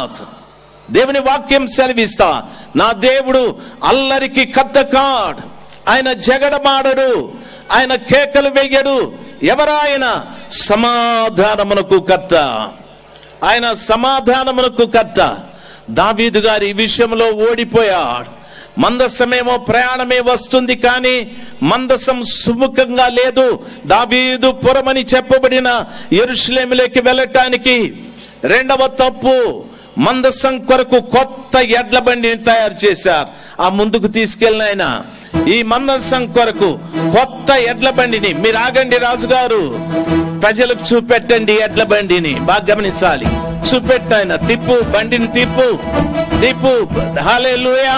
నాథ్ దేవుని వాక్యం సెలవిస్తా నా దేవుడు అల్లరికి కత్త కాడ్ ఆయన జగడమాడడు ఆయన కేకలు వెయ్యడు ఎవరాయన సమాధానమునకు కర్త ఆయన సమాధానమునకు కర్త దావీదు గారి ఈ విషయంలో ఓడిపోయాడు మందసమేమో ప్రయాణమే వస్తుంది కానీ మందసం సుముఖంగా లేదు దావీదు పురమని చెప్పబడిన ఎరుషులేములోకి వెళ్ళటానికి రెండవ తప్పు మందసం కొరకు కొత్త ఎడ్ల బండిని తయారు చేశారు ఆ ముందుకు తీసుకెళ్ళిన ఆయన ఈ మందసం కొరకు కొత్త ఎడ్ల బండిని మీరు ఆగండి రాజుగారు ప్రజలకు చూపెట్టండి ఎడ్ల బండిని బాగా గమనించాలి చూపెట్టు ఆయన తిప్పు బండిని తిప్పు తిప్పు హాలేలుయా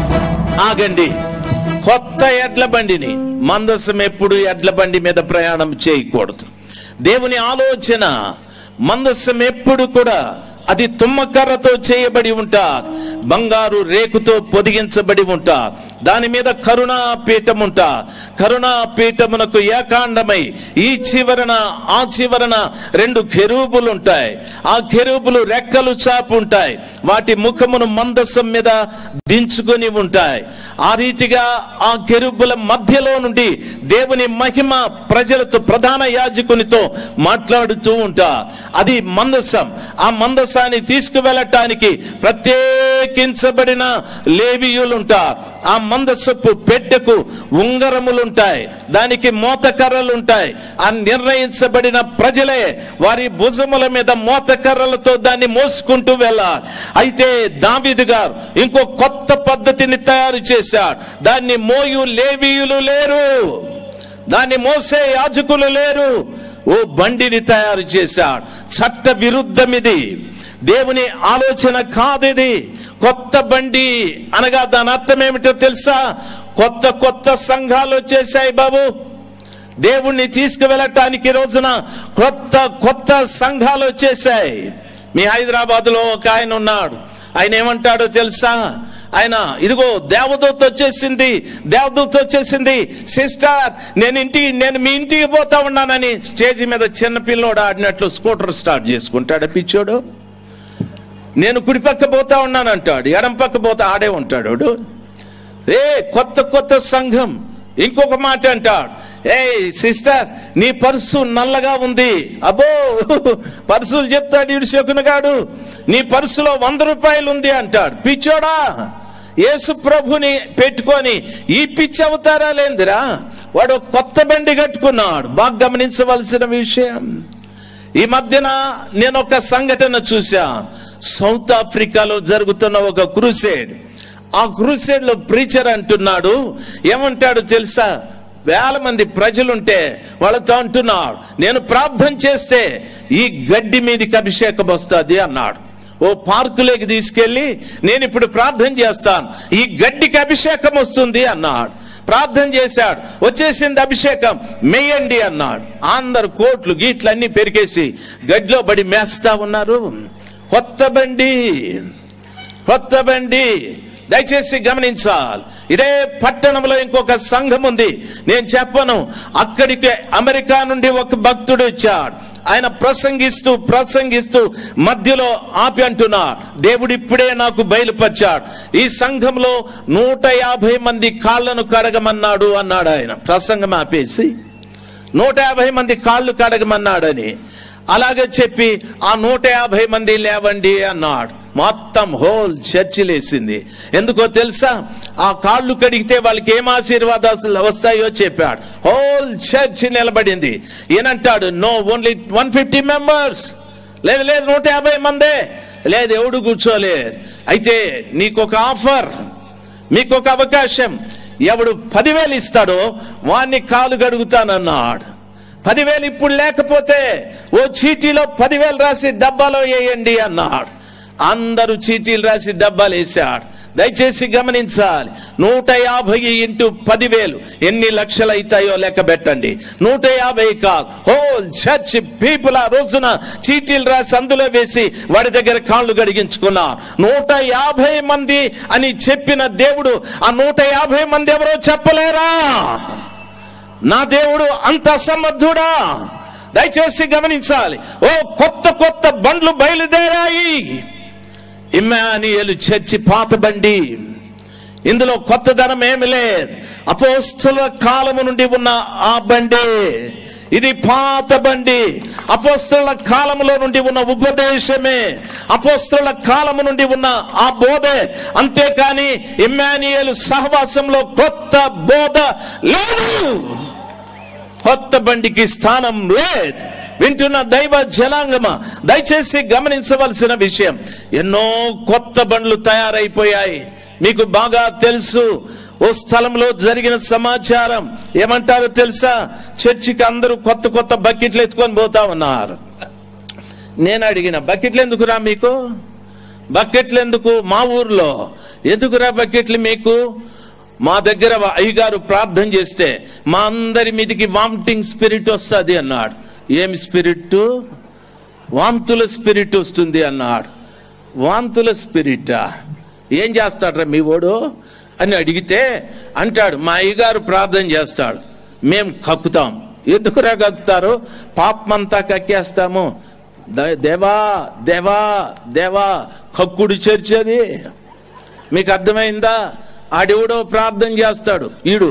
ఆగండి కొత్త ఎడ్ల బండిని మందసం ఎప్పుడు ఎడ్ల బండి మీద ప్రయాణం చేయకూడదు దేవుని ఆలోచన మందసం ఎప్పుడు కూడా అది తుమ్మకర్రతో చేయబడి ఉంటా బంగారు రేకుతో పొదిగించబడి ఉంటా దాని మీద కరుణా పీఠం ఉంటా కరుణా పీఠమునకు ఏకాండమై ఈ చివరన ఆ చివరన రెండు కెరూబులు ఉంటాయి ఆ కెరూబులు రెక్కలు చాపు ఉంటాయి వాటి ముఖమును మందసం మీద దించుకొని ఉంటాయి ఆ రీతిగా ఆ కెరూబుల మధ్యలో నుండి దేవుని మహిమ ప్రజలతో ప్రధాన యాజకునితో మాట్లాడుతూ ఉంటా అది మందసం ఆ మందసాన్ని తీసుకువెళ్ళటానికి ప్రత్యేకించబడిన లేవియులుంటారు ఆ మందసపు పెట్టెకు ఉంగరములుంటాయి దానికి మోతకర్రలుంటాయి ఆ నిర్ణయించబడిన ప్రజలే వారి భుజముల మీద మోతకర్రలతో దాన్ని మోసుకుంటూ వెళ్ళాలి అయితే దావిదు గారు ఇంకో కొత్త పద్ధతిని తయారు చేశాడు దాన్ని మోయు లేవీయులు లేరు దాన్ని మోసే యాజకులు లేరు ఓ బండిని తయారు చేశాడు చట్ట విరుద్ధం ఇది దేవుని ఆలోచన కాదిది కొత్త బండి అనగా దాని అర్థం ఏమిటో తెలుసా కొత్త కొత్త సంఘాలు వచ్చేసాయి బాబు దేవుణ్ణి తీసుకువెళ్ళటానికి ఈ రోజున కొత్త కొత్త సంఘాలు వచ్చేసాయి మీ హైదరాబాద్ లో ఒక ఆయన ఉన్నాడు ఆయన ఏమంటాడో తెలుసా ఆయన ఇదిగో దేవదూత వచ్చేసింది దేవదూత వచ్చేసింది సిస్టర్ నేను ఇంటికి నేను మీ ఇంటికి పోతా ఉన్నానని స్టేజ్ మీద చిన్న పిల్లోడు ఆడినట్లు స్కూటర్ స్టార్ట్ చేసుకుంటాడు పిచ్చోడు నేను కుడి పక్క పోతా ఉన్నాను అంటాడు ఎడం పక్క పోతా ఆడే ఉంటాడు వాడు. ఏ కొత్త కొత్త సంఘం ఇంకొక మాట అంటాడు ఏ సిస్టర్ నీ పర్సు నల్లగా ఉంది అబ్బో పర్సులు చెప్తాడు ఇడు శకునగాడు నీ పర్సులో వంద రూపాయలు ఉంది అంటాడు పిచ్చోడా యేసు ప్రభుని పెట్టుకొని ఈ పిచ్చి అవతారా లేందిరా వాడు ఒక కొత్త బండి కట్టుకున్నాడు బాగా గమనించవలసిన విషయం ఈ మధ్యన నేను ఒక సంఘటన చూసా సౌత్ ఆఫ్రికాలో జరుగుతున్న ఒక క్రూసేడ్ ఆ క్రూసేడ్ లో ప్రీచర్ అంటున్నాడు ఏమంటాడు తెలుసా వేల మంది ప్రజలుంటే వాళ్ళతో అంటున్నాడు నేను ప్రార్థన చేస్తే ఈ గడ్డి మీదకి అభిషేకం వస్తుంది అన్నాడు ఓ పార్కులోకి తీసుకెళ్లి నేను ఇప్పుడు ప్రార్థన చేస్తాను ఈ గడ్డికి అభిషేకం వస్తుంది అన్నాడు ప్రార్థన చేశాడు వచ్చేసింది అభిషేకం మెయ్యండి అన్నాడు అందరు కోట్లు గీట్లు అన్ని పెరిగేసి గడ్డిలో పడి మేస్తా ఉన్నారు కొత్త బండి కొత్త బండి దయచేసి గమనించాలి ఇదే పట్టణంలో ఇంకొక సంఘం ఉంది నేను చెప్పను అక్కడికి అమెరికా నుండి ఒక భక్తుడు వచ్చాడు ఆయన ప్రసంగిస్తూ ప్రసంగిస్తూ మధ్యలో ఆపి అంటున్నాడు దేవుడు ఇప్పుడే నాకు బయలుపరిచాడు ఈ సంఘంలో నూట యాభై మంది కాళ్ళను కడగమన్నాడు అన్నాడు ఆయన ప్రసంగం ఆపేసి నూట యాభై మంది కాళ్ళు కడగమన్నాడని అలాగే చెప్పి ఆ నూట యాభై మంది లేవండి అన్నాడు మొత్తం హోల్ చర్చి లేసింది ఎందుకో తెలుసా ఆ కాళ్ళు కడిగితే వాళ్ళకి ఏం ఆశీర్వాదాలు వస్తాయో చెప్పాడు హోల్ చర్చ్ నిలబడింది ఈయనంటాడు no only one fifty members లేదు లేదు నూట యాభై మందే లేదు ఎవడు కూర్చోలేదు అయితే నీకు ఒక ఆఫర్ మీకు ఒక అవకాశం ఎవడు పదివేలు ఇస్తాడో వాణ్ణి కాలు గడుగుతానన్నాడు పదివేలు ఇప్పుడు లేకపోతే ఓ చీటీలో పదివేలు రాసి డబ్బాలో వేయండి అన్నాడు అందరూ చీటీలు రాసి డబ్బాలు వేశాడు దయచేసి గమనించాలి నూట యాభై ఇంటూ పదివేలు ఎన్ని లక్షలు అవుతాయో లెక్క పెట్టండి నూట యాభై కాదు హోల్ చర్చ్ పీపుల్ ఆ రోజున చీటీలు రాసి అందులో వేసి వాడి దగ్గర కాళ్ళు గడిగించుకున్నారు నూట యాభై మంది అని చెప్పిన దేవుడు ఆ నూట యాభై మంది ఎవరో చెప్పలేరా నా దేవుడు అంత అసమర్థుడా దయచేసి గమనించాలి ఓ కొత్త కొత్త బండ్లు బయలుదేరాయి ఇమ్మానియలు చర్చి పాత బండి ఇందులో కొత్త ధనం ఏమి లేదు అపోస్తుల కాలము నుండి ఉన్న ఆ బండి ఇది పాత బండి అపోస్తుల కాలములో నుండి ఉన్న ఉపదేశమే అపోస్తుల కాలము నుండి ఉన్న ఆ బోధే అంతేకాని ఇమ్మానియలు సహవాసంలో కొత్త బోధ లేదు కొత్త బండికి స్థానం లేదు వింటున్న దైవ జనాంగమ దయచేసి గమనించవలసిన విషయం ఎన్నో కొత్త బండ్లు తయారైపోయాయి మీకు బాగా తెలుసు ఓ స్థలంలో జరిగిన సమాచారం ఏమంటారో తెలుసా చర్చికి అందరూ కొత్త కొత్త బకెట్లు ఎత్తుకొని పోతా ఉన్నారు నేను అడిగిన బకెట్లు ఎందుకురా మీకు బకెట్లు ఎందుకు మా ఊర్లో ఎందుకురా బకెట్లు మీకు మా దగ్గర అయ్యగారు ప్రార్థన చేస్తే మా అందరి మీదికి వామిటింగ్ స్పిరిట్ వస్తుంది అన్నాడు ఏమి స్పిరిట్ వాంతుల స్పిరిట్ వస్తుంది అన్నాడు వాంతుల స్పిరిటా ఏం చేస్తాడ్రా మీ ఓడు అని అడిగితే అంటాడు మా అయ్యగారు ప్రార్థన చేస్తాడు మేం కక్కుతాం ఎందుకురా కక్కుతారు పాపమంతా కక్కేస్తాము ద- దేవా దేవా దేవా కక్కుడు చర్చ్ అది మీకు అర్థమైందా ఆడెవడో ప్రార్థన చేస్తాడు ఈడు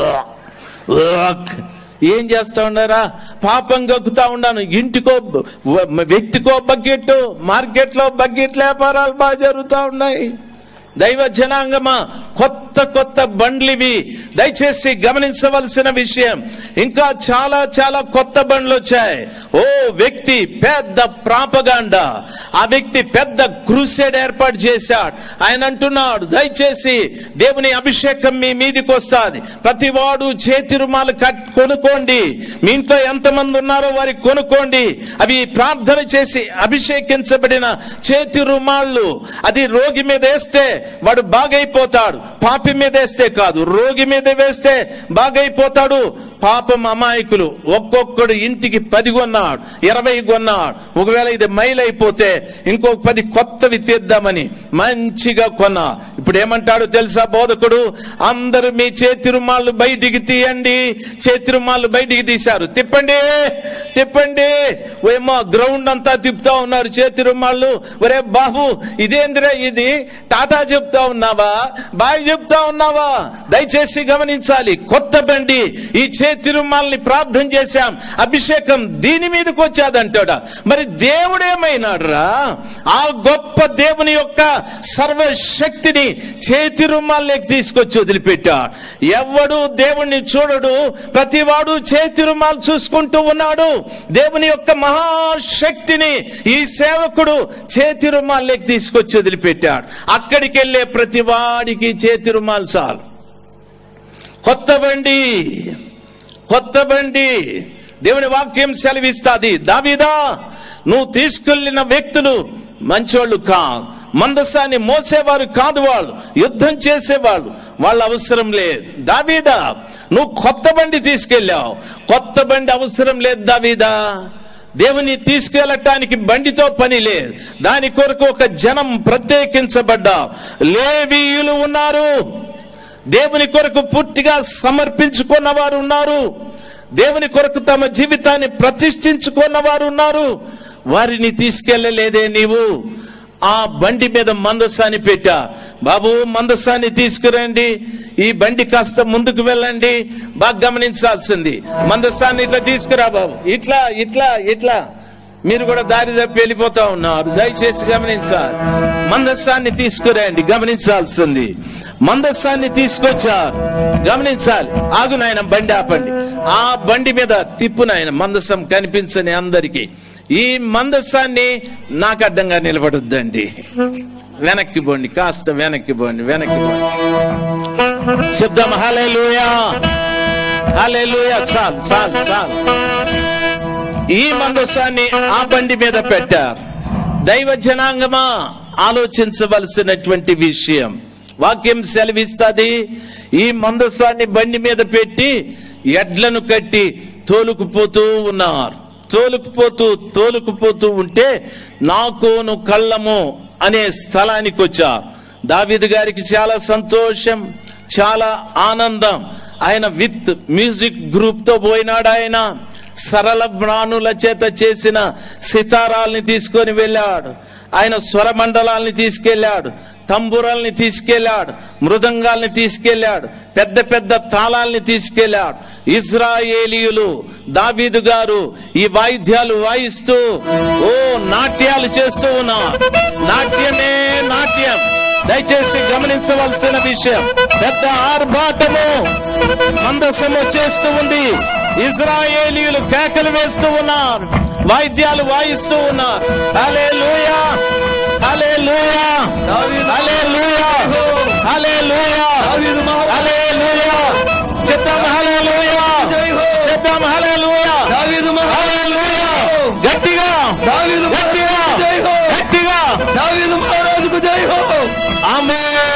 ఏం చేస్తా ఉన్నారా పాపం గక్కుతా ఉన్నాను ఇంటికో వ- వ్యక్తికో బకెట్ మార్కెట్లో బకెట్ వ్యాపారాలు బాగా జరుగుతూ ఉన్నాయి దైవ జనాంగమా కొత్త కొత్త బండ్లివి దయచేసి గమనించవలసిన విషయం ఇంకా చాలా చాలా కొత్త బండ్లు వచ్చాయి ఓ వ్యక్తి పెద్ద ప్రాపగాండ ఆ వ్యక్తి పెద్ద క్రూసైడ్ ఏర్పాటు చేశాడు ఆయన అంటున్నాడు దయచేసి దేవుని అభిషేకం మీ మీదికి వస్తుంది ప్రతి వాడు చేతి రుమాలు కట్ కొనుక్కోండి మీ ఇంట్లో ఎంతమంది ఉన్నారో వారికి కొనుక్కోండి అవి ప్రార్థన చేసి అభిషేకించబడిన చేతి రుమాళ్ళు అది రోగి మీద వేస్తే వాడు బాగైపోతాడు పాపి మీద వేస్తే కాదు రోగి మీద వేస్తే బాగైపోతాడు పాపం అమాయకులు ఒక్కొక్కడు ఇంటికి పది కొన్నాడు ఇరవై కొన్నాడు ఒకవేళ ఇది మైల్ అయిపోతే ఇంకొక పది కొత్తవి తీద్దామని మంచిగా కొన్నా ఇప్పుడు ఏమంటాడు తెలుసా బోధకుడు అందరూ మీ చేతి రుమాళ్ళు బయటికి తీయండి చేతి రుమాళ్ళు బయటికి తీశారు తిప్పండి తిప్పండి ఏమో గ్రౌండ్ అంతా తిప్పుతా ఉన్నారు చేతి రుమాళ్ళు ఒరే బాబు ఇదేందిరా ఇది టాటా చెప్తా ఉన్నావా బాయ్ చెప్తా ఉన్నావా దయచేసి గమనించాలి కొత్త బండి ఈ చేతి రుమాల్ని ప్రార్థన చేశాం అభిషేకం దీని మీదకి వచ్చాదంటాడా మరి దేవుడు ఏమైనాడు రా ఆ గొప్ప దేవుని యొక్క సర్వశక్తిని చేతి రుమాల్లోకి తీసుకొచ్చి వదిలిపెట్టాడు ఎవడు దేవుణ్ణి చూడడు ప్రతివాడు చేతి రుమాలు చూసుకుంటూ ఉన్నాడు దేవుని యొక్క మహాశక్తిని ఈ సేవకుడు చేతి రుమాల్లోకి తీసుకొచ్చి వదిలిపెట్టాడు అక్కడికి వెళ్ళే ప్రతి వాడికి చేతి రుమాలు చాలు కొత్త బండి కొత్త బండి దేవుని వాక్యం సెలవిస్తాది దావిదా నువ్వు తీసుకెళ్లిన వ్యక్తులు మంచోళ్ళు కా మందసాన్ని మోసేవారు కాదు వాళ్ళు యుద్ధం చేసేవాళ్ళు వాళ్ళ అవసరం లేదు దావీదా నువ్వు కొత్త బండి తీసుకెళ్ళావు కొత్త బండి అవసరం లేదు దావీదా దేవుని తీసుకెళ్ళటానికి బండితో పని లేదు దాని కొరకు ఒక జనం ప్రత్యేకించబడ్డా లేవీయులు ఉన్నారు దేవుని కొరకు పూర్తిగా సమర్పించుకున్న వారు ఉన్నారు దేవుని కొరకు తమ జీవితాన్ని ప్రతిష్ఠించుకున్న వారు ఉన్నారు వారిని తీసుకెళ్ళలేదే నీవు ఆ బండి మీద మందసాన్ని పెట్టా బాబు మందసాన్ని తీసుకురండి ఈ బండి కాస్త ముందుకు వెళ్ళండి బాగా గమనించాల్సింది మందసాన్ని ఇట్లా తీసుకురా బాబు ఇట్లా ఇట్లా ఇట్లా మీరు కూడా దారి తప్పి వెళ్ళిపోతా ఉన్నారు దయచేసి గమనించాలి మందస్సాన్ని తీసుకురండి గమనించాల్సింది మందస్సాన్ని తీసుకొచ్చారు గమనించాలి ఆగు నాయన బండి ఆపండి ఆ బండి మీద తిప్పు నాయన మందస్సం కనిపించని అందరికి ఈ మందస్సాన్ని నాకు అడ్డంగా నిలబడొద్దండి వెనక్కి పోండి కాస్త వెనక్కి పోండి వెనక్కి పోండి చెప్దాం హలే లూయా హలే లూయా చాలు చాలు చాలు ఈ మందసాన్ని ఆ బండి మీద పెట్టారు దైవ జనాంగమా ఆలోచించవలసినటువంటి విషయం వాక్యం సెలవిస్తుంది ఈ మందసాన్ని బండి మీద పెట్టి ఎడ్లను కట్టి తోలుకుపోతూ ఉన్నారు తోలుకుపోతూ తోలుకుపోతూ ఉంటే నాకోను కళ్ళము అనే స్థలానికి వచ్చా దావిద్ గారికి చాలా సంతోషం చాలా ఆనందం ఆయన విత్ మ్యూజిక్ గ్రూప్ తో పోయినాడు ఆయన సరళ బ్రాణుల చేత చేసిన సితారాల్ని తీసుకొని వెళ్ళాడు ఆయన స్వరమండలాల్ని తీసుకెళ్ళాడు తంబురాల్ని తీసుకెళ్ళాడు మృదంగాల్ని తీసుకెళ్ళాడు పెద్ద పెద్ద తాళాల్ని తీసుకెళ్ళాడు ఇజ్రాయేలీయులు దావీదు గారు ఈ వాయిద్యాలు వాయిస్తూ ఓ నాట్యాలు చేస్తూ ఉన్నారు నాట్యమే నాట్యం దయచేసి గమనించవలసిన విషయం పెద్ద ఆర్భాటము మందసము చేస్తూ ఉంది ఇజ్రాయేలీయులు కేకలు వేస్తూ ఉన్నారు వాయిద్యాలు వాయిస్తూ ఉన్నారు హలే లూయా హలే లూయా హలే లూయా హలే లూయా హలే లూయా చెప్తాం హలే లూయా చెప్తాం హలే లూయా దావీదు హలే లూయా గట్టిగా దావీదు గట్టిగా జై హో గట్టిగా దావీదు మహారాజుకు జై హో ఆమె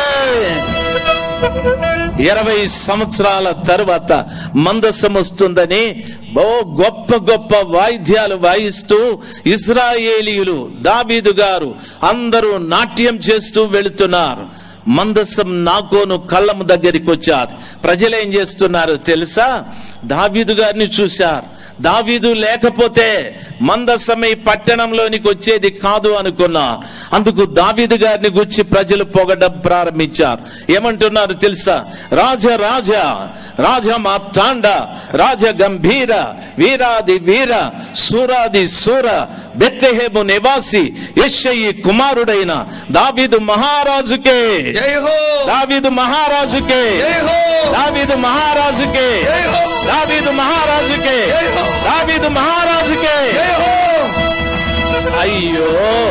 ఇరవై సంవత్సరాల తరువాత మందసం వస్తుందని ఓ గొప్ప గొప్ప వాయిద్యాలు వాయిస్తూ ఇజ్రాయేలీయులు దావీదు గారు అందరూ నాట్యం చేస్తూ వెళుతున్నారు మందసం నాకోను కళ్ళము దగ్గరికి వచ్చారు ప్రజలు ఏం చేస్తున్నారు తెలుసా దావీదు గారిని చూశారు దావీదు లేకపోతే మందసమై పట్టణంలోనికి వచ్చేది కాదు అనుకున్నా అందుకు దావీదు గారిని గుచ్చి ప్రజలు పొగడం ప్రారంభించారు ఏమంటున్నారు తెలుసా రాజ రాజ రాజ మార్తాండ రాజ గంభీర వీరాది వీర సూరాది సూర బెత్లెహేము నివాసి యెషయి కుమారుడైన దావీదు మహారాజుకే జై హో దావీదు మహారాజుకే జై హో దావీదు మహారాజుకే జై హో దావీదు మహారాజుకే దావీదు మహారాజుకే జై హో అయ్యో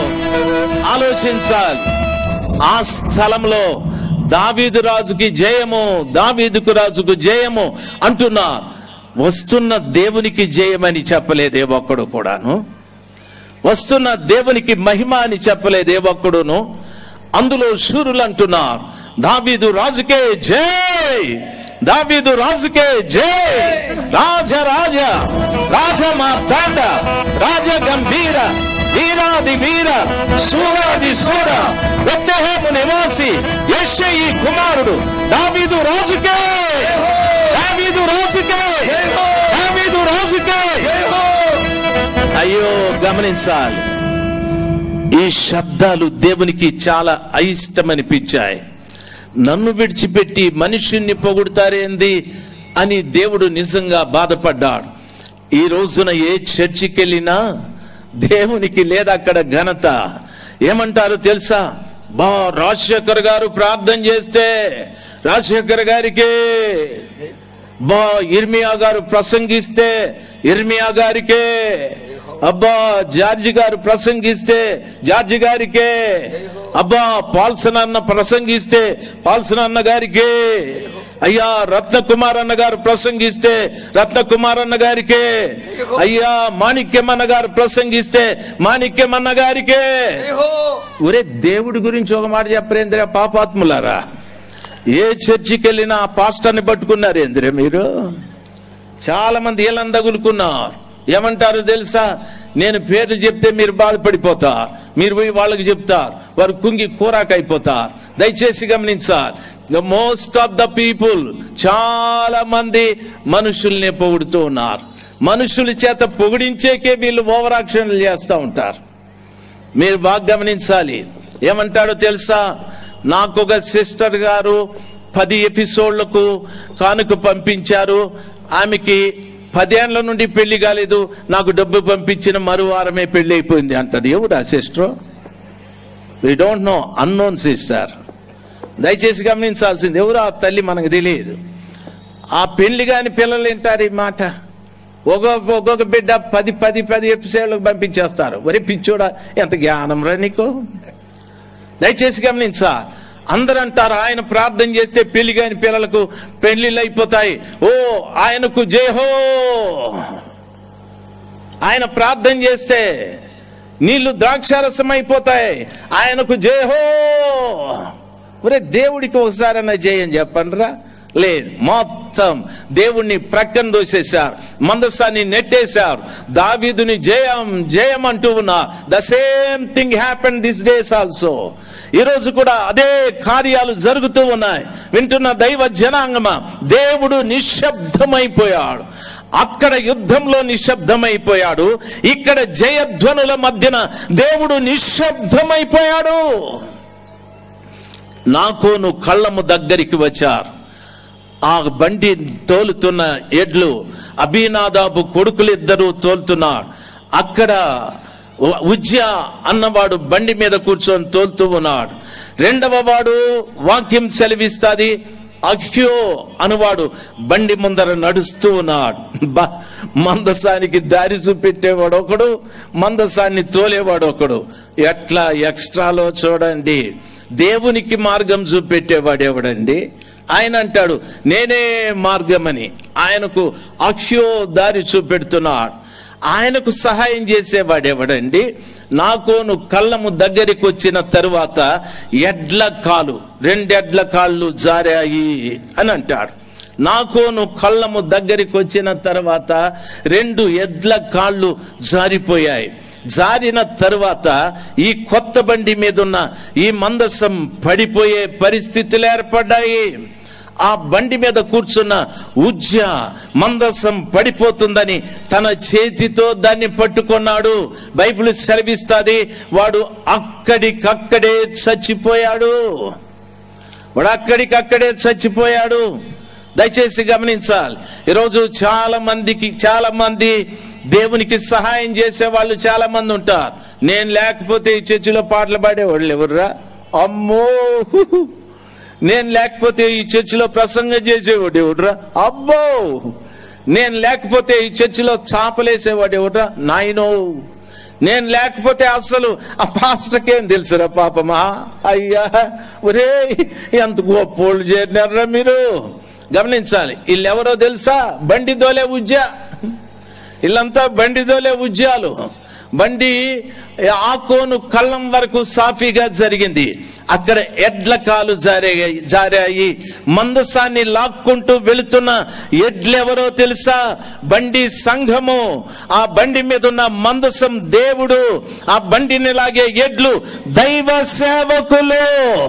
ఆలోచించాలి ఆ స్థలంలో దావీదు రాజుకి జయము దావీదుకు రాజుకు జయము అంటున్నారు వస్తున్న దేవునికి జయమని చెప్పలేదే ఒక్కడు కూడాను వస్తున్న దేవునికి మహిమ అని చెప్పలేదే ఒక్కడును అందులో శూరులు అంటున్నారు దావీదు రాజుకే జై దావీదు రాజుకే జై రాజ రాజ రాజ మార్తాండ రాజ గంభీర వీరాది వీర సూరాది సూర బెత్లెహేము నివాసి యెషయి కుమారుడు దావీదు రాజుకే దావీదు రాజుకే దావీదు రాజుకే జై హో అయ్యో గమనించాలి ఈ శబ్దాలు దేవునికి చాలా అయిష్టమనిపించాయి నన్ను విడిచిపెట్టి మనుషుణ్ణి పొగుడుతారేంది అని దేవుడు నిజంగా బాధపడ్డాడు ఈ రోజున ఏ చర్చికి వెళ్ళినా దేవునికి లేదా అక్కడ ఘనత ఏమంటారు తెలుసా బా రాజశేఖర్ గారు ప్రార్థన చేస్తే రాజశేఖర్ గారికి బా ఇర్మియా గారు ప్రసంగిస్తే ఇర్మియా గారికే అబ్బా జార్జి గారు ప్రసంగిస్తే జార్జి గారికే అబ్బా పాల్సన్ అన్న ప్రసంగిస్తే పాల్సన్ అన్న గారికే అయ్యా రత్నకుమార్ అన్న గారు ప్రసంగిస్తే రత్నకుమార్ అన్న గారికే అయ్యా మాణిక్యమన్న గారు ప్రసంగిస్తే మాణిక్యమన్న గారికే జై హో ఒరే దేవుడి గురించి ఒక మాట చెప్పరేంద్ర పాపాత్ములారా ఏ చర్చికి వెళ్ళినా ఆ పాస్టర్ని పట్టుకున్నారు ఏందిరే మీరు చాలా మంది ఏళ్ళని తగులుకున్నారు ఏమంటారు తెలుసా నేను పేర్లు చెప్తే మీరు బాధపడిపోతారు మీరు పోయి వాళ్ళకి చెప్తారు వారు కుంగి కూరాకైపోతారు దయచేసి గమనించాలి the most of the people చాలా మంది మనుషుల్ని పొగుడుతూ ఉన్నారు మనుషుల చేత పొగిడించేకే వీళ్ళు ఓవరాక్షన్లు చేస్తూ ఉంటారు మీరు బాగా గమనించాలి ఏమంటాడో తెలుసా నాకు ఒక సిస్టర్ గారు పది ఎపిసోడ్లకు కానుక పంపించారు ఆమెకి పదేళ్ల నుండి పెళ్లి కాలేదు నాకు డబ్బు పంపించిన మరో వారమే పెళ్లి అయిపోయింది అంటది ఎవరు ఆ sister we don't know unknown sister దయచేసి గమనించాల్సింది ఎవరు ఆ తల్లి మనకు తెలియదు ఆ పెళ్లి కాని పిల్లలు వింటారు ఈ మాట ఒక్కొక్క ఒక్కొక్క బిడ్డ పది పది పది ఎపిసోడ్లకు పంపించేస్తారు ఒరే పిచ్చోడా ఎంత జ్ఞానం రా నీకు దయచేసి గమనించా అందరూ అంటారు ఆయన ప్రార్థన చేస్తే పెళ్లి కాని పిల్లలకు పెళ్లిళ్ళు అయిపోతాయి ఓ ఆయనకు జయహో ఆయన ప్రార్థన చేస్తే నీళ్లు ద్రాక్షారసం అయిపోతాయి ఆయనకు జయహో ఒరే దేవుడికి ఒకసారైనా జయం చెప్పండిరా లేదు మొత్తం దేవుణ్ణి ప్రక్కన దోసేశారు మందసాన్ని నెట్టేశారు దావీదుని జయం జయం అంటూ ఉన్నా the same thing happen this days also ఈ రోజు కూడా అదే కార్యాలు జరుగుతూ ఉన్నాయి వింటున్న దైవ జనాంగమా దేవుడు నిశ్శబ్దమైపోయాడు అక్కడ యుద్ధంలో నిశ్శబ్దమైపోయాడు ఇక్కడ జయధ్వనుల మధ్యన దేవుడు నిశ్శబ్దమైపోయాడు నాకోను కళ్ళము దగ్గరికి వచ్చారు ఆ బండి తోలుతున్న ఎడ్లు అభినాదాబు కొడుకులిద్దరూ తోలుతున్నారు అక్కడ ఉ- ఉజ్జ అన్నవాడు బండి మీద కూర్చొని తోలుతూ ఉన్నాడు రెండవ వాడు వాక్యం సెలవిస్తాది అఖ్యో అనువాడు బండి ముందర నడుస్తూ ఉన్నాడు బా మందసానికి దారి చూపెట్టేవాడు ఒకడు మందసాన్ని తోలేవాడు ఒకడు ఎట్లా ఎక్స్ట్రాలో చూడండి దేవునికి మార్గం చూపెట్టేవాడు ఎవడండి ఆయన అంటాడు నేనే మార్గమని ఆయనకు అక్షో దారి చూపెడుతున్నాడు ఆయనకు సహాయం చేసేవాడు ఎవడండి నాకోను కళ్ళము దగ్గరికి వచ్చిన తరువాత ఎడ్ల కాలు రెండెడ్ల కాళ్ళు జారాయి అని అంటాడు నాకోను కళ్ళము దగ్గరికి వచ్చిన తర్వాత రెండు ఎడ్ల కాళ్ళు జారిపోయాయి జారిన తరువాత ఈ కొత్త బండి మీద ఉన్న ఈ మందసం పడిపోయే పరిస్థితులు ఏర్పడ్డాయి ఆ బండి మీద కూర్చున్న ఉజ్జ మందసం పడిపోతుందని తన చేతితో దాన్ని పట్టుకున్నాడు బైబిల్ సెలవిస్తాది వాడు అక్కడికక్కడే చచ్చిపోయాడు వాడు అక్కడికక్కడే చచ్చిపోయాడు దయచేసి గమనించాలి ఈరోజు చాలా మందికి చాలా మంది దేవునికి సహాయం చేసే వాళ్ళు చాలా మంది ఉంటారు నేను లేకపోతే ఈ చర్చిలో పాటలు పాడేవాళ్ళు ఎవర్రా అమ్మో నేను లేకపోతే ఈ చర్చిలో ప్రసంగం చేసేవాడు ఎవడ్రా అబ్బో నేను లేకపోతే ఈ చర్చిలో చాపలేసేవాడు ఎవడ్రా నాయనో నేను లేకపోతే అసలు ఆ పాస్టర్కేం తెలుసురా పాపమా అయ్యా ఒరే ఎంత గొప్పోళ్ళు చేరినారా మీరు గమనించాలి వీళ్ళెవరో తెలుసా బండి దోలే ఉజ్జా వీళ్ళంతా బండి దోలే ఉజ్జాలు బండి ఆకోను కళ్ళం వరకు సాఫీగా జరిగింది అక్కడ ఎడ్ల కాలు జారాయి జారాయి మందసాన్ని లాక్కుంటూ వెళుతున్న ఎడ్లెవరో తెలుసా బండి సంఘము ఆ బండి మీద ఉన్న మందసం దేవుడు ఆ బండిని లాగే ఎడ్లు దైవ సేవకులు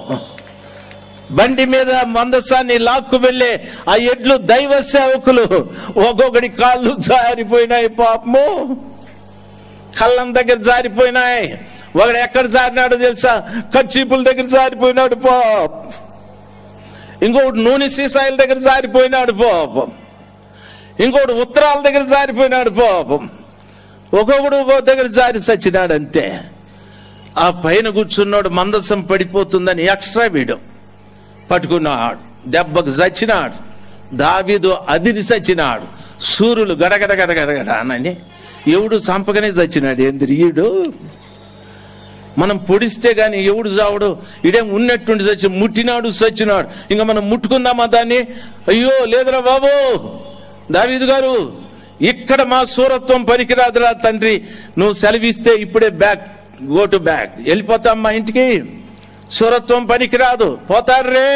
బండి మీద మందసాన్ని లాక్కు వెళ్ళే ఆ ఎడ్లు దైవ సేవకులు ఒక్కొక్కడి కాళ్ళు జారిపోయినాయి పాపము కళ్ళం దగ్గర జారిపోయినాయి ఒకడు ఎక్కడ జారినాడో తెలుసా కచ్చీపుల దగ్గర జారిపోయినాడు పాప ఇంకొకటి నూనె సీసాయిల దగ్గర జారిపోయినాడు పాపం ఇంకొకటి ఉత్తరాల దగ్గర జారిపోయినాడు పాపం ఒక్కొక్కడు ఒక్కొక్క దగ్గర జారి చచ్చినాడు అంతే ఆ పైన కూర్చున్నాడు మందసం పడిపోతుందని ఎక్స్ట్రా వీడు పట్టుకున్నాడు దెబ్బకు చచ్చినాడు దావీదు అదిరి చచ్చినాడు సూర్యులు గడగడ గడగడగడ అని ఎవడు చంపగానే చచ్చినాడు ఏంది ఈడు మనం పొడిస్తే గాని ఎవడు చావడు ఇడేం ఉన్నట్టుండి చచ్చి ముట్టినాడు చచ్చినాడు ఇంకా మనం ముట్టుకుందామా దాన్ని అయ్యో లేదురా బాబు దావీదు గారు ఇక్కడ మా సూరత్వం పనికిరాదురా తండ్రి నువ్వు సెలవిస్తే ఇప్పుడే బ్యాక్ గో టు బ్యాక్ వెళ్ళిపోతాం మా ఇంటికి సూరత్వం పనికిరాదు పోతారు రే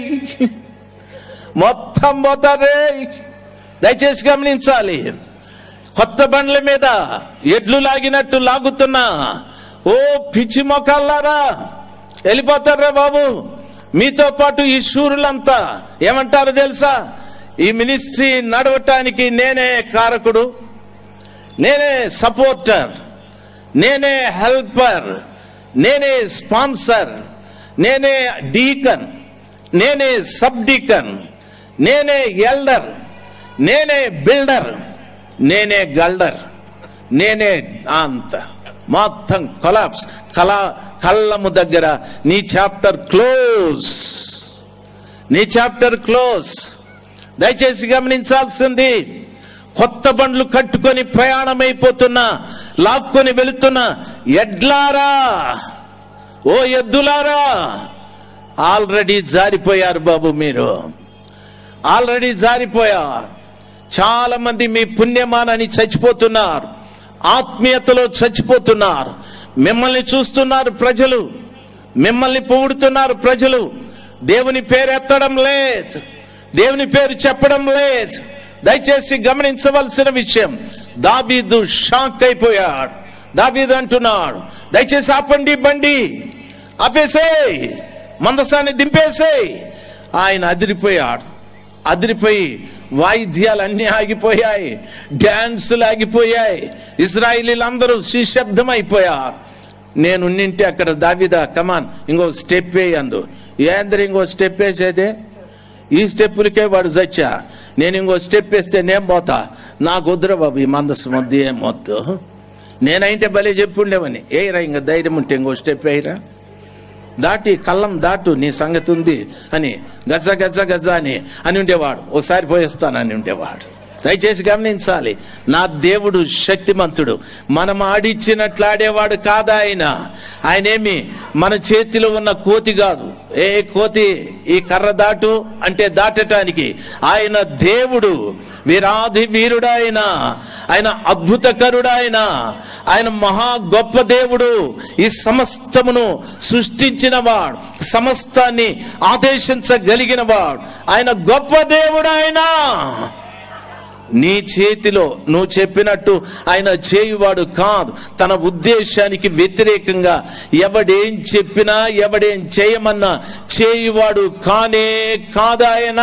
మొత్తం పోతారు రే దయచేసి గమనించాలి కొత్త బండ్ల మీద ఎడ్లు లాగినట్టు లాగుతున్నా ఓ పిచ్చి మొక్కల్లారా వెళ్ళిపోతారా బాబు మీతో పాటు ఈ శూరులంతా ఏమంటారు తెలుసా ఈ మినిస్ట్రీ నడవటానికి నేనే కారకుడు నేనే సపోర్టర్ నేనే హెల్పర్ నేనే స్పాన్సర్ నేనే డీకన్ నేనే సబ్ డీకన్ నేనే ఎల్డర్ నేనే బిల్డర్ నేనే గల్డర్ నేనే అంత మొత్తం కొలాప్స్ కళా కళ్ళము దగ్గర నీ చాప్టర్ క్లోజ్ నీ చాప్టర్ క్లోజ్ దయచేసి గమనించాల్సింది కొత్త బండ్లు కట్టుకొని ప్రయాణమైపోతున్నా లాక్కొని వెళుతున్న ఎడ్లారా ఓ ఎద్దులారా ఆల్రెడీ జారిపోయారు బాబు మీరు ఆల్రెడీ జారిపోయారు చాలా మంది మీ పుణ్యమానని చచ్చిపోతున్నారు ఆత్మీయతలో చచ్చిపోతున్నారు మిమ్మల్ని చూస్తున్నారు ప్రజలు మిమ్మల్ని పొగుడుతున్నారు ప్రజలు దేవుని పేరు ఎత్తడం లేదు దేవుని పేరు చెప్పడం లేదు దయచేసి గమనించవలసిన విషయం దాబీదు షాక్ అయిపోయాడు దాబీదు అంటున్నాడు దయచేసి ఆపండి బండి ఆపేసేయ్ మందసాన్ని దింపేసేయ్ ఆయన అదిరిపోయాడు అదిరిపోయి వాయిద్యాలు అన్నీ ఆగిపోయాయి డ్యాన్సులు ఆగిపోయాయి ఇజ్రాయిలీలందరూ శిశబ్దం అయిపోయారు నేను నింటే అక్కడ దావిదా కమాన్ ఇంకో స్టెప్ వేయందు ఏంద్ర ఇంకో స్టెప్ వేసేదే ఈ స్టెప్పులకే వాడు చచ్చా నేను ఇంకో స్టెప్ వేస్తే నేను పోతా నాకు వద్దురా బాబు ఈ మందసం వద్దు ఏం వద్దు నేనైతే భలే చెప్పుండేవని ఏయిరా ఇంకా ధైర్యం ఉంటే ఇంకో స్టెప్ వేయరా దాటి కళ్ళం దాటు నీ సంగతి ఉంది అని గజ గజ గజ అని అని ఉండేవాడు ఒకసారి పోయేస్తానని ఉండేవాడు దయచేసి గమనించాలి నా దేవుడు శక్తిమంతుడు మనం ఆడిచ్చినట్లు ఆడేవాడు కాదా ఆయన ఆయనేమి మన చేతిలో ఉన్న కోతి కాదు ఏ కోతి ఈ కర్ర దాటు అంటే దాటటానికి ఆయన దేవుడు వీరాధి వీరుడాయన ఆయన అద్భుతకరుడాయన ఆయన మహా గొప్ప దేవుడు ఈ సమస్తమును సృష్టించిన వాడు సమస్తాన్ని ఆదేశించగలిగిన వాడు ఆయన గొప్ప దేవుడు ఆయన నీ చేతిలో నువ్వు చెప్పినట్టు ఆయన చేయువాడు కాదు తన ఉద్దేశానికి వ్యతిరేకంగా ఎవడేం చెప్పినా ఎవడేం చేయమన్నా చేయువాడు కానే కాదాయన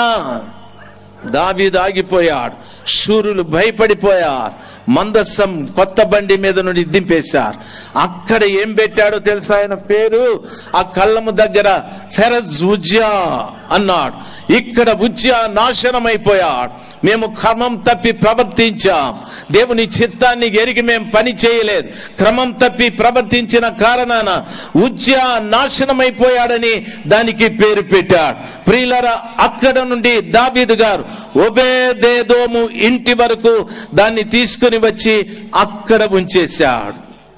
దావీదు ఆగిపోయాడు శూరులు భయపడిపోయారు మందస్సం కొత్త బండి మీద నుండి దింపేశారు అక్కడ ఏం పెట్టాడో తెలుసా ఆయన పేరు ఆ కళ్ళము దగ్గర ఫెరజ్ ఉజ్జా అన్నాడు ఇక్కడ ఉజ్జా నాశనమైపోయాడు మేము క్రమం తప్పి ప్రవర్తించాం దేవుని చిత్తాన్ని ఎరిగి మేము పని చేయలేదు క్రమం తప్పి ప్రవర్తించిన కారణాన ఉజ్జా నాశనమైపోయాడని దానికి పేరు పెట్టాడు ప్రియులరా అక్కడ నుండి దావీదు గారు ఒబేదేదోము ఇంటి వరకు దాన్ని తీసుకుని వచ్చి అక్కడ ఉంచేశాడు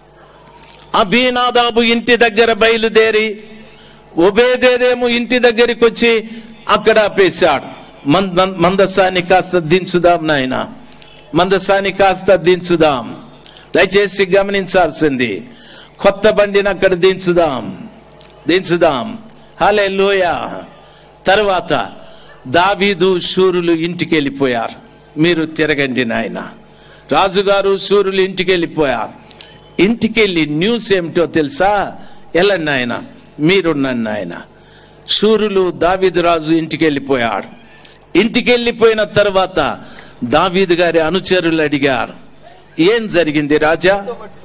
అభినాదాబు ఇంటి దగ్గర బయలుదేరి ఒబేదేదేమో ఇంటి దగ్గరికి వచ్చి అక్కడ ఆపేశాడు మం- మం- మందసాన్ని కాస్త దించుదాం నాయన మందసాన్ని కాస్త దించుదాం దయచేసి గమనించాల్సింది కొత్త బండిని అక్కడ దించుదాం దించుదాం హలే లోయ తర్వాత దావీదు శూరులు ఇంటికి వెళ్ళిపోయారు మీరు తిరగండి నాయన రాజుగారు శూరులు ఇంటికి వెళ్ళిపోయారు ఇంటికి వెళ్ళి న్యూస్ ఏమిటో తెలుసా వెళ్ళండి ఆయన మీరున్నాను ఆయన శూరులు దావీదు రాజు ఇంటికి వెళ్ళిపోయాడు ఇంటికి వెళ్ళిపోయిన తర్వాత దావీదు గారి అనుచరులు అడిగారు ఏం జరిగింది రాజా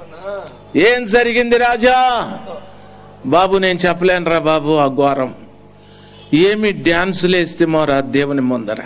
ఏం జరిగింది రాజా బాబు నేను చెప్పలేను రా బాబు ఆ ఘోరం ఏమి డ్యాన్సులు వేస్తేమోరా దేవుని ముందర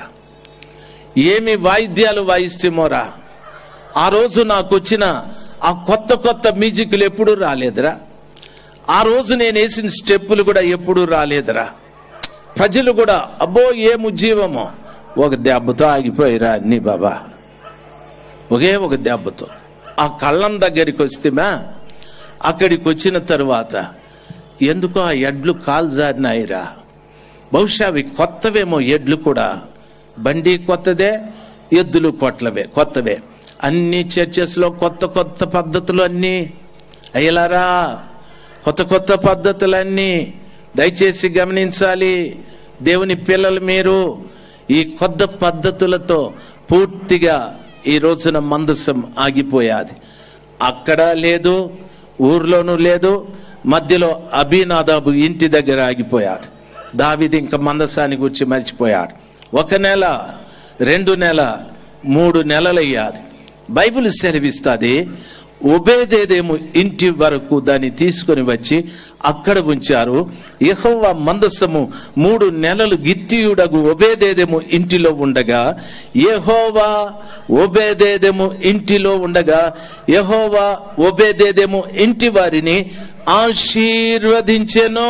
ఏమి వాయిద్యాలు వాయిస్తేమోరా ఆ రోజు నాకు వచ్చిన ఆ కొత్త కొత్త మ్యూజిక్లు ఎప్పుడూ రాలేదురా ఆ రోజు నేను వేసిన స్టెప్పులు కూడా ఎప్పుడూ రాలేదురా ప్రజలు కూడా అబ్బో ఏం ఉజ్జీవమో ఒక దెబ్బతో ఆగిపోయిరా అన్ని బాబా ఒకే ఒక దెబ్బతో ఆ కళ్ళం దగ్గరికి వస్తేమా అక్కడికి వచ్చిన తర్వాత ఎందుకో ఆ ఎడ్లు కాలు జారినాయిరా బహుశా అవి కొత్తవేమో ఎడ్లు కూడా బండి కొత్తదే ఎద్దులు కొట్లవే కొత్తవే అన్ని చర్చెస్లో కొత్త కొత్త పద్ధతులు అన్నీ అయ్యలారా కొత్త కొత్త పద్ధతులన్నీ దయచేసి గమనించాలి దేవుని పిల్లలు మీరు ఈ కొత్త పద్ధతులతో పూర్తిగా ఈ రోజున మందసం ఆగిపోయాది అక్కడ లేదు ఊర్లోనూ లేదు మధ్యలో అభినాదాబు ఇంటి దగ్గర ఆగిపోయాది దావిది ఇంకా మందసాన్ని గురించి మర్చిపోయాడు ఒక నెల రెండు నెల మూడు నెలలయ్యాది బైబిల్ సెలవిస్తుంది ఉబేదేదేమో ఇంటి వరకు దాన్ని తీసుకొని వచ్చి అక్కడ ఉంచారు యెహోవా మందసము మూడు నెలలు గిత్తియుడగు ఒబేదేదేమో ఇంటిలో ఉండగా యెహోవా ఒబేదేదేమో ఇంటిలో ఉండగా యెహోవా ఒబేదేదేమో ఇంటి వారిని ఆశీర్వదించెను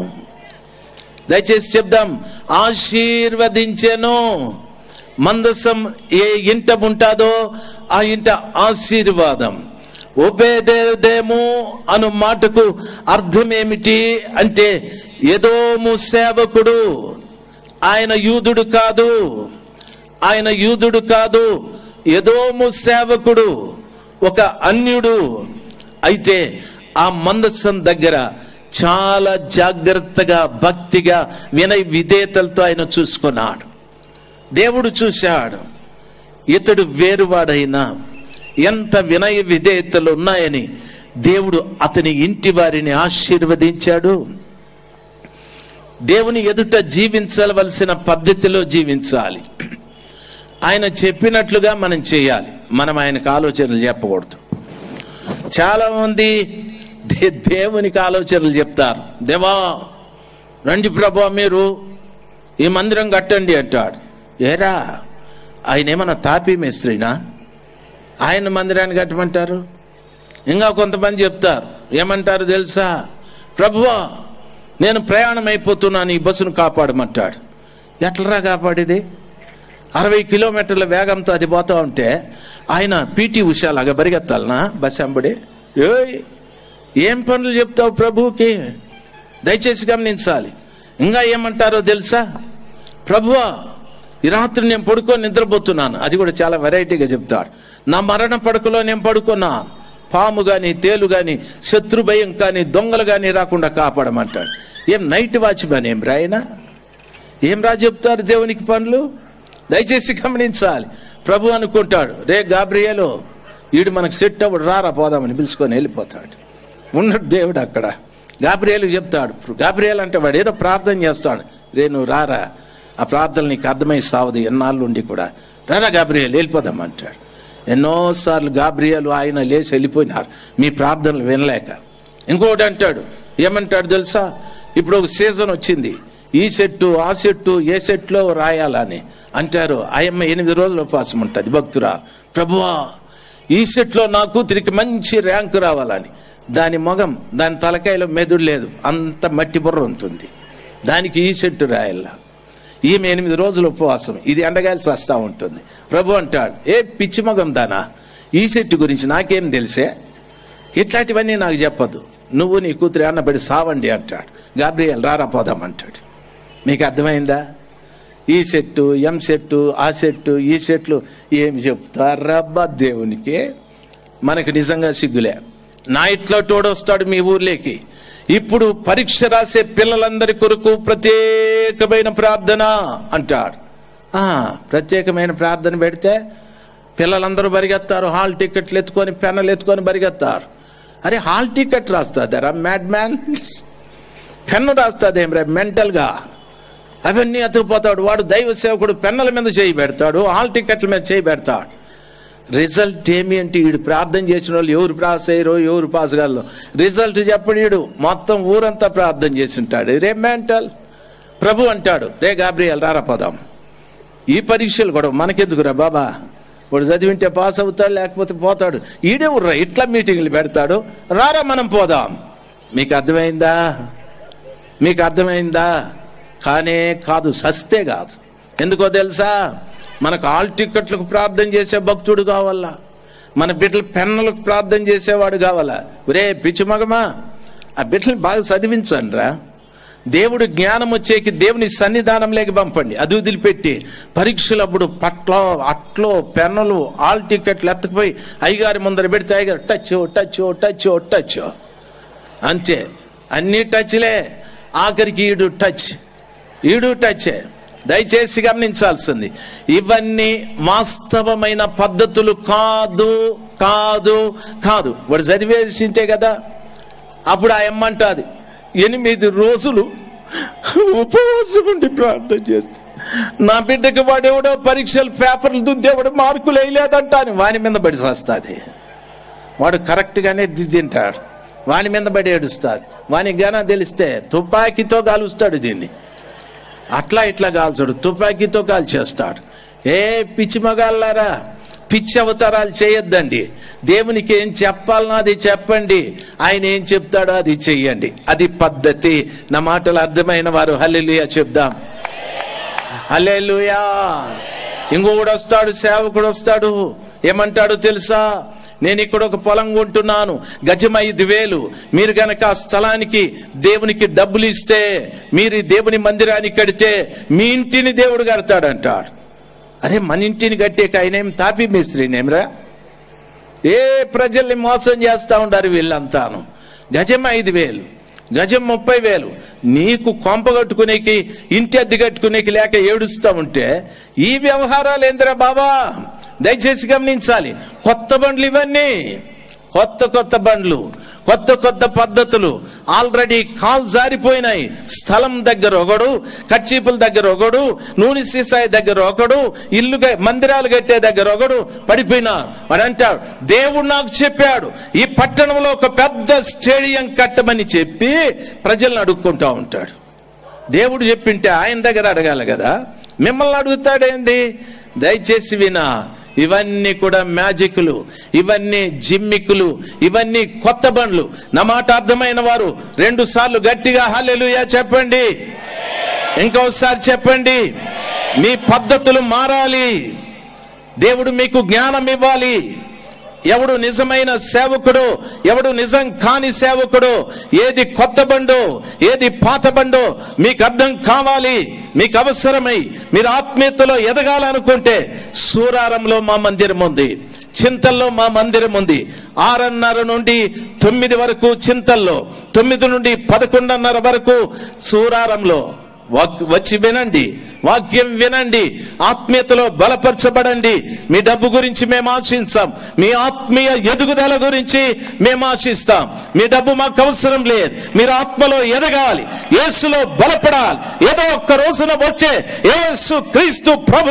దయచేసి చెప్దాం ఆశీర్వదించెను మందసం ఏ ఇంట ఉంటాదో ఆ ఇంట ఆశీర్వాదం ఉపేదేదేమో అను మాటకు అర్థం ఏమిటి అంటే ఏదోము సేవకుడు ఆయన యూదుడు కాదు ఆయన యూదుడు కాదు ఏదోము సేవకుడు ఒక అన్యుడు అయితే ఆ మందసం దగ్గర చాలా జాగ్రత్తగా భక్తిగా వినయ విధేతలతో ఆయన చూసుకున్నాడు దేవుడు చూశాడు ఇతడు వేరువాడైనా ఎంత వినయ విధేయతలు ఉన్నాయని దేవుడు అతని ఇంటి వారిని ఆశీర్వదించాడు దేవుని ఎదుట జీవించవలసిన పద్ధతిలో జీవించాలి ఆయన చెప్పినట్లుగా మనం చేయాలి మనం ఆయనకు ఆలోచనలు చెప్పకూడదు చాలా మంది దే- దేవునికి ఆలోచనలు చెప్తారు దేవా రండి ప్రభా మీరు ఈ మందిరం కట్టండి అంటాడు ఏరా ఆయన ఏమన్నా తాపీ మేస్త్రినా ఆయన మందిరాన్ని కట్టమంటారు ఇంకా కొంతమంది చెప్తారు ఏమంటారు తెలుసా ప్రభువా నేను ప్రయాణం అయిపోతున్నాను ఈ బస్సును కాపాడమంటాడు ఎట్లరా కాపాడేది అరవై కిలోమీటర్ల వేగంతో అది పోతా ఉంటే ఆయన పీటీ ఉషా లాగా పరిగెత్తాలనా బస్ అంబడి ఏయ్ ఏం పనులు చెప్తావు ప్రభువుకి దయచేసి గమనించాలి ఇంకా ఏమంటారో తెలుసా ప్రభువా ఈ రాత్రి నేను పడుకొని నిద్రపోతున్నాను అది కూడా చాలా వెరైటీగా చెప్తాడు నా మరణ పడకలో నేను పడుకున్నాను పాము గాని తేలు గాని శత్రు భయం కానీ దొంగలు కానీ రాకుండా కాపాడమంటాడు ఏం నైట్ వాచ్మెన్ ఏం రాయనా ఏం రా చెప్తారు దేవునికి పనులు దయచేసి గమనించాలి ప్రభు అనుకుంటాడు రే గాబ్రియేలో ఈడు మనకు సెట్ అవ్వడు రారా పోదామని పిలుచుకొని వెళ్ళిపోతాడు ఉన్నాడు దేవుడు అక్కడ గాబ్రియేలు చెప్తాడు గాబ్రియేల్ అంటే వాడు ఏదో ప్రార్థన చేస్తాడు రే నువ్వు రారా ఆ ప్రార్థన నీకు అర్థమై సావదు ఎన్నాళ్ళు ఉండి కూడా రారా గాబ్రియేల్ వెళ్ళిపోదాం అంటాడు ఎన్నోసార్లు గాబ్రియేలు ఆయన లేచి వెళ్ళిపోయినారు మీ ప్రార్థనలు వినలేక ఇంకోటి అంటాడు ఏమంటాడు తెలుసా ఇప్పుడు ఒక సీజన్ వచ్చింది ఈ సెట్టు ఆ సెట్టు ఏ సెట్లో రాయాలని అంటారు ఆయమ్మ ఎనిమిది రోజులు ఉపవాసం ఉంటుంది భక్తురా ప్రభువా ఈ సెట్లో నా కూతురికి మంచి ర్యాంకు రావాలని దాని మొగం దాని తలకాయలో మెదుడు లేదు అంత మట్టి బుర్ర ఉంటుంది దానికి ఈ సెట్టు రాయాల ఈమె ఎనిమిది రోజులు ఉపవాసం ఇది ఎండగాల్సి వస్తూ ఉంటుంది ప్రభు అంటాడు ఏ పిచ్చి మగం దానా ఈ సెట్టు గురించి నాకేం తెలిసే ఇట్లాంటివన్నీ నాకు చెప్పదు నువ్వు నీ కూతురు అన్నబడి సావండి అంటాడు గాబ్రియల్ రారా పోదాం అంటాడు మీకు అర్థమైందా ఈ సెట్టు ఎం సెట్టు ఆ సెట్టు ఈ సెట్లు ఏమి చెప్తారబ్బా దేవునికి మనకు నిజంగా సిగ్గులే నా ఇట్లా తోడొస్తాడు మీ ఊర్లోకి ఇప్పుడు పరీక్ష రాసే పిల్లలందరి కొరకు ప్రత్యేకమైన ప్రార్థన అంటాడు ఆ, ప్రత్యేకమైన ప్రార్థన పెడితే పిల్లలందరూ పరిగెత్తారు హాల్ టికెట్లు ఎత్తుకొని పెన్నులు ఎత్తుకొని పరిగెత్తారు అరే హాల్ టికెట్ రాస్తాదరా మ్యాడ్ మ్యాన్ పెన్ను రాస్తాదేం రే మెంటల్గా అవన్నీ ఎత్తుకుపోతాడు వాడు దైవ సేవకుడు పెన్నుల మీద చేయి పెడతాడు హాల్ టికెట్ల మీద చేయి పెడతాడు రిజల్ట్ ఏమి అంటే వీడు ప్రార్థన చేసిన వాళ్ళు ఎవరు పాస్ అయ్యారో ఎవరు పాస్ కాలో రిజల్ట్ చెప్పడు వీడు మొత్తం ఊరంతా ప్రార్థన చేసి ఉంటాడు రే మెంటల్ ప్రభు అంటాడు రే గాబ్రియల్ రారా పోదాం ఈ పరీక్షలు కూడా మనకెందుకురా బాబా వాడు చదివింటే పాస్ అవుతాడు లేకపోతే పోతాడు ఈడే ఉర్రా ఇట్లా మీటింగ్లు పెడతాడు రారా మనం పోదాం మీకు అర్థమైందా మీకు అర్థమైందా కానే కాదు సస్తే కాదు ఎందుకో తెలుసా మనకు ఆల్ టిక్కెట్లకు ప్రార్థన చేసే భక్తుడు కావాలా మన బిడ్డల పెన్నులకు ప్రార్థన చేసేవాడు కావాలా ఒరే పిచ్చి మగమా ఆ బిడ్డల్ని బాగా చదివించండి రా దేవుడు జ్ఞానం వచ్చేకి దేవుని సన్నిధానంలోకి పంపండి అది వదిలిపెట్టి పరీక్షలప్పుడు పట్లో అట్లో పెన్నులు ఆల్ టికెట్లు ఎత్తకపోయి అయ్యగారి ముందర పెడితే అయ్యగారు టచ్ టచ్ టచ్ టచ్ అంతే అన్ని టచ్లే ఆఖరికి ఈడు టచ్ ఈడు టచ్ దయచేసి గమనించాల్సింది ఇవన్నీ వాస్తవమైన పద్ధతులు కాదు కాదు కాదు వాడు చదివేసింటే కదా అప్పుడు ఆ ఎమ్మంటాది ఎనిమిది రోజులు ఉపవాసం ఉండి ప్రార్థన చేస్తే నా బిడ్డకి వాడెవడో పరీక్షలు పేపర్లు దుద్దేవాడు మార్కులు వేయలేదంట అని వాని మీద పడి వస్తుంది వాడు కరెక్ట్గానే దిద్దింటాడు వాని మీద పడి ఏడుస్తుంది వానికి గాన తెలిస్తే తుపాకీతో కాలుస్తాడు దీన్ని అట్లా ఇట్లా కాల్చడు తుపాకీతో కాల్చేస్తాడు ఏ పిచ్చి మగాళ్ళారా పిచ్చి అవతారాలు చేయొద్దండి దేవునికి ఏం చెప్పాలనో అది చెప్పండి ఆయన ఏం చెప్తాడో అది చెయ్యండి అది పద్ధతి నా మాటలు అర్థమైన వారు హల్లెలూయా చెప్దాం హల్లెలూయా ఇంకొకడు వస్తాడు సేవకుడు వస్తాడు ఏమంటాడు తెలుసా నేను ఇక్కడ ఒక పొలం కొంటున్నాను గజం ఐదు వేలు మీరు గనక ఆ స్థలానికి దేవునికి డబ్బులు ఇస్తే మీరు ఈ దేవుని మందిరానికి కడితే మీ ఇంటిని దేవుడు కడతాడు అంటాడు అరే మన ఇంటిని కట్టేక ఆయన ఏం తాపి మేస్త్రినేమిరా ఏ ప్రజల్ని మోసం చేస్తా ఉండారు వీళ్ళంతాను గజం ఐదు వేలు గజం ముప్పై వేలు నీకు కొంప కట్టుకునేకి ఇంటి అద్దె కట్టుకునేకి లేక ఏడుస్తా ఉంటే ఈ వ్యవహారాలు ఏందిరా బాబా దయచేసి గమనించాలి కొత్త బండ్లు ఇవన్నీ కొత్త కొత్త బండ్లు కొత్త కొత్త పద్ధతులు ఆల్రెడీ కాల్ జారిపోయినాయి స్థలం దగ్గర ఒకడు కచ్చీపుల దగ్గర ఒకడు నూనె సీసాయి దగ్గర ఒకడు ఇల్లు గ- మందిరాలు కట్టే దగ్గర ఒకడు పడిపోయినారు వాడు అంటాడు దేవుడు నాకు చెప్పాడు ఈ పట్టణంలో ఒక పెద్ద స్టేడియం కట్టమని చెప్పి ప్రజలను అడుక్కుంటా ఉంటాడు దేవుడు చెప్పింటే ఆయన దగ్గర అడగాలి కదా మిమ్మల్ని అడుగుతాడేంది దయచేసి వినా ఇవన్నీ కూడా మ్యాజిక్లు ఇవన్నీ జిమ్మికులు ఇవన్నీ కొత్త బండ్లు నా మాట అర్థమైన వారు రెండు సార్లు గట్టిగా హల్లెలూయా చెప్పండి ఇంకోసారి చెప్పండి మీ పద్ధతులు మారాలి దేవుడు మీకు జ్ఞానం ఇవ్వాలి ఎవడు నిజమైన సేవకుడు ఎవడు నిజం కాని సేవకుడు ఏది కొత్త బండో ఏది పాత బండో మీకు అర్థం కావాలి మీకు అవసరమై మీరు ఆత్మీయతలో ఎదగాలనుకుంటే సూరారంలో మా మందిరం ఉంది చింతల్లో మా మందిరం ఉంది ఆరున్నర నుండి తొమ్మిది వరకు చింతల్లో తొమ్మిది నుండి పదకొండున్నర వరకు సూరారంలో వాక్- వచ్చి వినండి వాక్యం వినండి ఆత్మీయతలో బలపరచబడండి మీ డబ్బు గురించి మేము ఆశించాం మీ ఆత్మీయ ఎదుగుదల గురించి మేము ఆశిస్తాం మీ డబ్బు మాకు అవసరం లేదు మీరు ఆత్మలో ఎదగాలి యేసులో బలపడాలి ఏదో ఒక్క రోజున వచ్చే యేసు క్రీస్తు ప్రభుల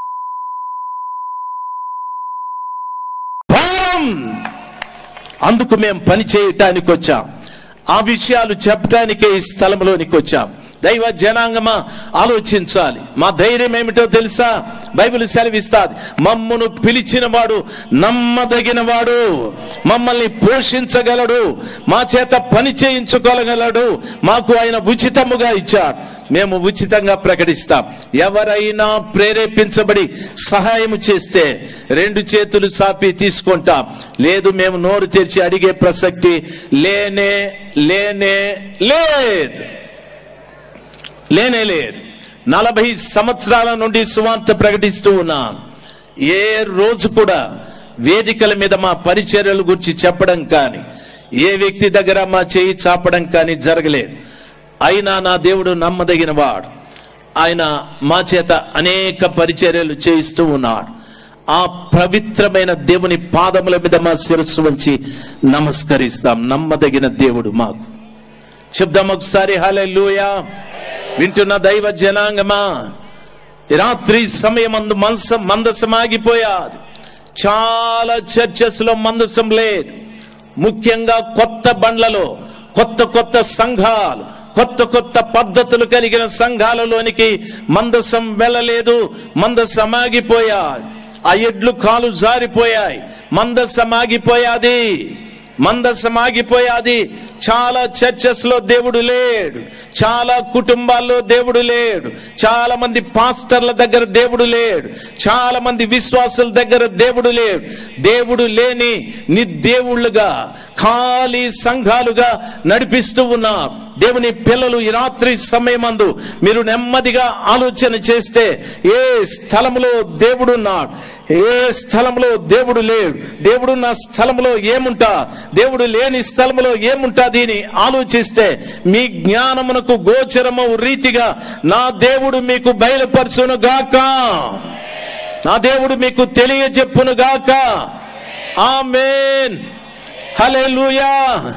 భారం అందుకు మేము పని చేయటానికి వచ్చాం ఆ విషయాలు చెప్పడానికే ఈ స్థలంలోనికి వచ్చాం దైవ జనాంగమా ఆలోచించాలి మా ధైర్యం ఏమిటో తెలుసా బైబిల్ సెలవిస్తాది మమ్మను పిలిచిన వాడు నమ్మదగిన వాడు మమ్మల్ని పోషించగలడు మా చేత పని చేయించుకోగలడు మాకు ఆయన ఉచితముగా ఇచ్చాడు మేము ఉచితంగా ప్రకటిస్తాం ఎవరైనా ప్రేరేపించబడి సహాయం చేస్తే రెండు చేతులు చాపి తీసుకుంటాం లేదు మేము నోరు తెరిచి అడిగే ప్రసక్తి లేనే లేనే లేదు లేనే లేదు నలభై సంవత్సరాల నుండి సువార్త ప్రకటిస్తూ ఉన్నాను ఏ రోజు కూడా వేదికల మీద మా పరిచర్యల గురించి చెప్పడం కానీ ఏ వ్యక్తి దగ్గర మా చేయి చాపడం కానీ జరగలేదు అయినా నా దేవుడు నమ్మదగిన వాడు ఆయన మా చేత అనేక పరిచర్యలు చేయిస్తూ ఉన్నాడు ఆ పవిత్రమైన దేవుని పాదముల మీద మా శిరస్సు వంచి నమస్కరిస్తాం నమ్మదగిన దేవుడు మాకు చెప్దాం ఒకసారి హల్లెలూయా వింటున్న దైవ జనాంగమా ఈ రాత్రి సమయమందు మనస మందసం ఆగిపోయాది చాలా చర్చెస్ లో మందసం లేదు ముఖ్యంగా కొత్త బండ్లలో కొత్త కొత్త సంఘాలు కొత్త కొత్త పద్ధతులు కలిగిన సంఘాలలోనికి మందసం వెళ్ళలేదు మందసం ఆగిపోయాయి ఆ ఎడ్లు కాలు జారిపోయాయి మందసం ఆగిపోయాది మందసం ఆగిపోయాది చాలా చర్చెస్ లో దేవుడు లేడు చాలా కుటుంబాల్లో దేవుడు లేడు చాలా మంది పాస్టర్ల దగ్గర దేవుడు లేడు చాలా మంది విశ్వాసుల దగ్గర దేవుడు లేడు దేవుడు లేని నిర్దేవుళ్ళుగా ఖాళీ సంఘాలుగా నడిపిస్తూ ఉన్నారు దేవుని పిల్లలు ఈ రాత్రి సమయమందు మీరు నెమ్మదిగా ఆలోచన చేస్తే ఏ స్థలంలో దేవుడున్నాడు ఏ స్థలంలో దేవుడు లేడు దేవుడున్న స్థలంలో ఏముంటా దేవుడు లేని స్థలంలో ఏముంటాది అని ఆలోచిస్తే మీ జ్ఞానమునకు గోచరము రీతిగా నా దేవుడు మీకు బయలుపరచును గాక నా దేవుడు మీకు తెలియజెప్పును గాక ఆమేన్ హల్లెలూయా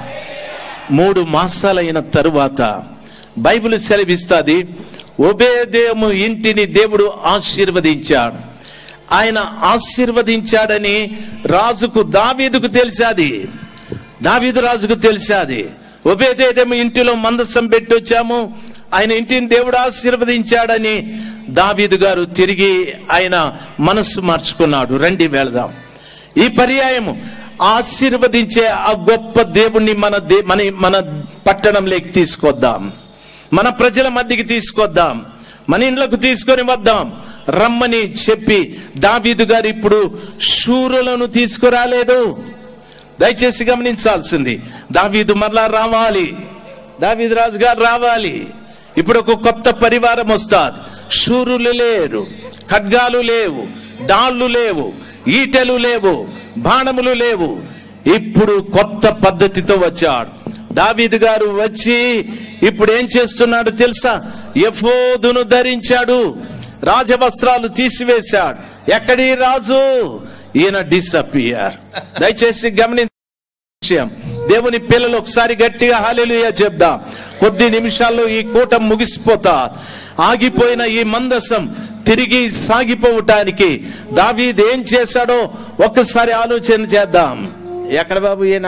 మూడు మాసాలైన తరువాత బైబిల్ సెలవిస్తాది ఒబేదేము ఇంటిని దేవుడు ఆశీర్వదించాడు ఆయన ఆశీర్వదించాడని రాజుకు దావీదుకు తెలిసాది దావీదు రాజుకు తెలిసాది ఒబేదేదేము ఇంటిలో మందసం పెట్టి వచ్చాము ఆయన ఇంటిని దేవుడు ఆశీర్వదించాడని దావీదు గారు తిరిగి ఆయన మనస్సు మార్చుకున్నాడు రండి వెళదాం ఈ పర్యాయము ఆశీర్వదించే ఆ గొప్ప దేవుణ్ణి మన దే మన మన పట్టణంలోకి తీసుకొద్దాం మన ప్రజల మధ్యకి తీసుకొద్దాం మన ఇండ్లకు తీసుకొని వద్దాం రమ్మని చెప్పి దావీదు గారు ఇప్పుడు శూరులను తీసుకురాలేదు దయచేసి గమనించాల్సింది దావీదు మరలా రావాలి దావీదు రాజు గారు రావాలి ఇప్పుడు ఒక కొత్త పరివారం వస్తాది శూరులు లేరు ఖడ్గాలు లేవు డాళ్ళు లేవు ఈటెలు లేవు బాణములు లేవు ఇప్పుడు కొత్త పద్ధతితో వచ్చాడు దావీదు గారు వచ్చి ఇప్పుడు ఏం చేస్తున్నాడు తెలుసా ఎఫోదును ధరించాడు రాజవస్త్రాలు తీసివేశాడు ఎక్కడి రాజు ఈయన డిసపియర్ దయచేసి గమనించ విషయం దేవుని పిల్లలు ఒకసారి గట్టిగా హాలేలుయ చెప్దాం కొద్ది నిమిషాల్లో ఈ కూటం ముగిసిపోతా ఆగిపోయిన ఈ మందసం తిరిగి సాగిపోవటానికి దావీద్ ఏం చేశాడో ఒక్కసారి ఆలోచన చేద్దాం ఎక్కడ బాబు ఈయన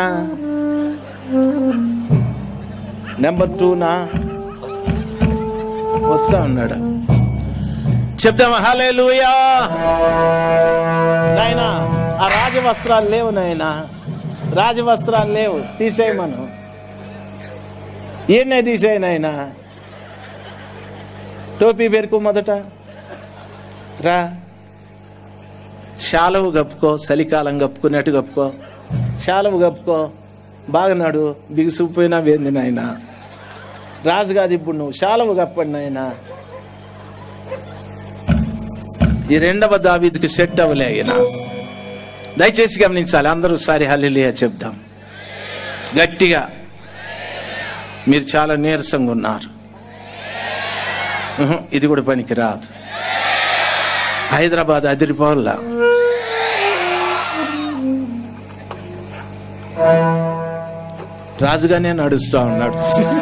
నెంబర్ టూనా వస్తా ఉన్నాడు చెప్దాం హలేలుయా నాయనా ఆ రాజవస్త్రాలు లేవు నాయనా రాజవస్త్రాలు లేవు తీసేయమను ఈయనే తీసేయి నాయనా టోపీ పెరుకు మొదట రా శాలవు కప్పుకో చలికాలం కప్పుకున్నట్టు కప్పుకో శాలవు కప్పుకో బాగున్నాడు బిగుసుకుపోయినా వేంది నాయన రాజు కాదు ఇప్పుడు నువ్వు శాలవు కప్పండి నాయన ఈ రెండవ దావీదుకి సెట్ అవ్వలే ఆయన దయచేసి గమనించాలి అందరూ సారి హల్లిలియా చెప్దాం గట్టిగా మీరు చాలా నీరసంగా ఉన్నారు ఉహు, ఇది కూడా పనికి రాదు హైదరాబాద్ అదిరిపోవాలా రాజుగానే నడుస్తా ఉన్నాడు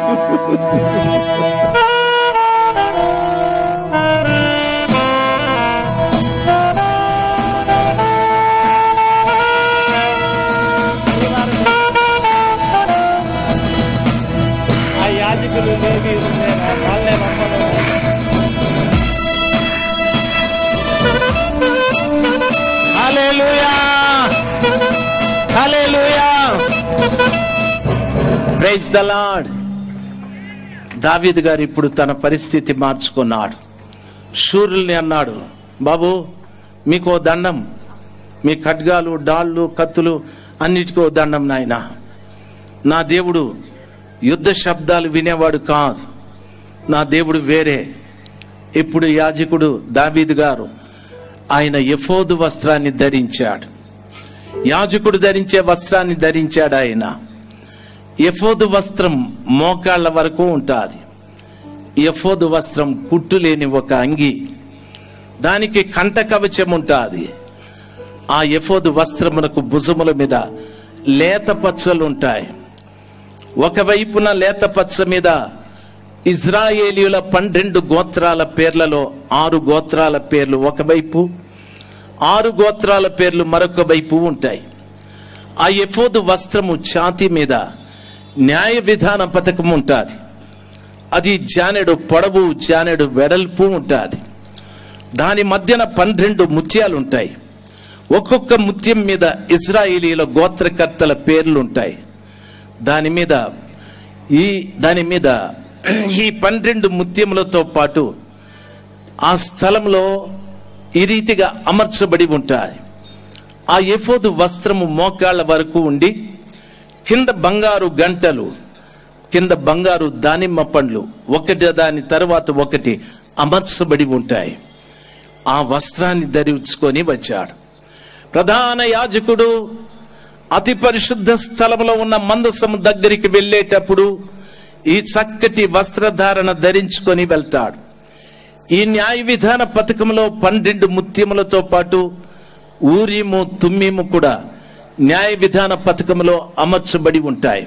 ఆ యాజకులు లేవి వాళ్ళే రమ్మను hallelujah hallelujah praise the lord Daveed గారు ఇప్పుడు తన పరిస్థితి మార్చుకున్నాడు శూరుల్ని అన్నాడు బాబు మీకు దండం మీ ఖడ్గాలు డాళ్ళు కత్తులు అన్నిటికో దండం నాయన నా దేవుడు యుద్ధ శబ్దాలు వినేవాడు కాదు నా దేవుడు వేరే ఇప్పుడు యాజకుడు దావీదు గారు ఆయన ఎఫోదు వస్త్రాన్ని ధరించాడు యాజకుడు ధరించే వస్త్రాన్ని ధరించాడు ఆయన ఎఫోదు వస్త్రం మోకాళ్ళ వరకు ఉంటుంది ఎఫోదు వస్త్రం కుట్టు లేని ఒక అంగి దానికి కంట కవచం ఉంటుంది ఆ ఎఫోదు వస్త్రమునకు భుజముల మీద లేత పచ్చలు ఉంటాయి ఒకవైపున లేత పచ్చ మీద ఇజ్రాయేలీయుల పన్నెండు గోత్రాల పేర్లలో ఆరు గోత్రాల పేర్లు ఒకవైపు ఆరు గోత్రాల పేర్లు మరొక వైపు ఉంటాయి ఆ ఎఫోదు వస్త్రము ఛాతి మీద న్యాయ విధాన పథకం ఉంటుంది అది జానెడు పొడవు జానెడు వెడల్పు ఉంటుంది దాని మధ్యన పన్నెండు ముత్యాలు ఉంటాయి ఒక్కొక్క ముత్యం మీద ఇజ్రాయేలీల గోత్రకర్తల పేర్లు ఉంటాయి దాని మీద ఈ దాని మీద ఈ పన్నెండు ముత్యములతో పాటు ఆ స్థలంలో ఈ రీతిగా అమర్చబడి ఉంటాయి ఆ ఎఫోదు వస్త్రము మోకాళ్ళ వరకు ఉండి కింద బంగారు గంటలు కింద బంగారు దానిమ్మ పండ్లు ఒకటి దాని తర్వాత ఒకటి అమర్చబడి ఉంటాయి ఆ వస్త్రాన్ని ధరించుకొని వచ్చాడు ప్రధాన యాజకుడు అతి పరిశుద్ధ స్థలంలో ఉన్న మందసము దగ్గరికి వెళ్ళేటప్పుడు ఈ చక్కటి వస్త్రధారణ ధరించుకొని వెళ్తాడు ఈ న్యాయ విధాన పథకంలో పన్నెండు ముత్యములతో పాటు ఊరిము తుమ్మిము కూడా న్యాయ విధాన పథకంలో అమర్చబడి ఉంటాయి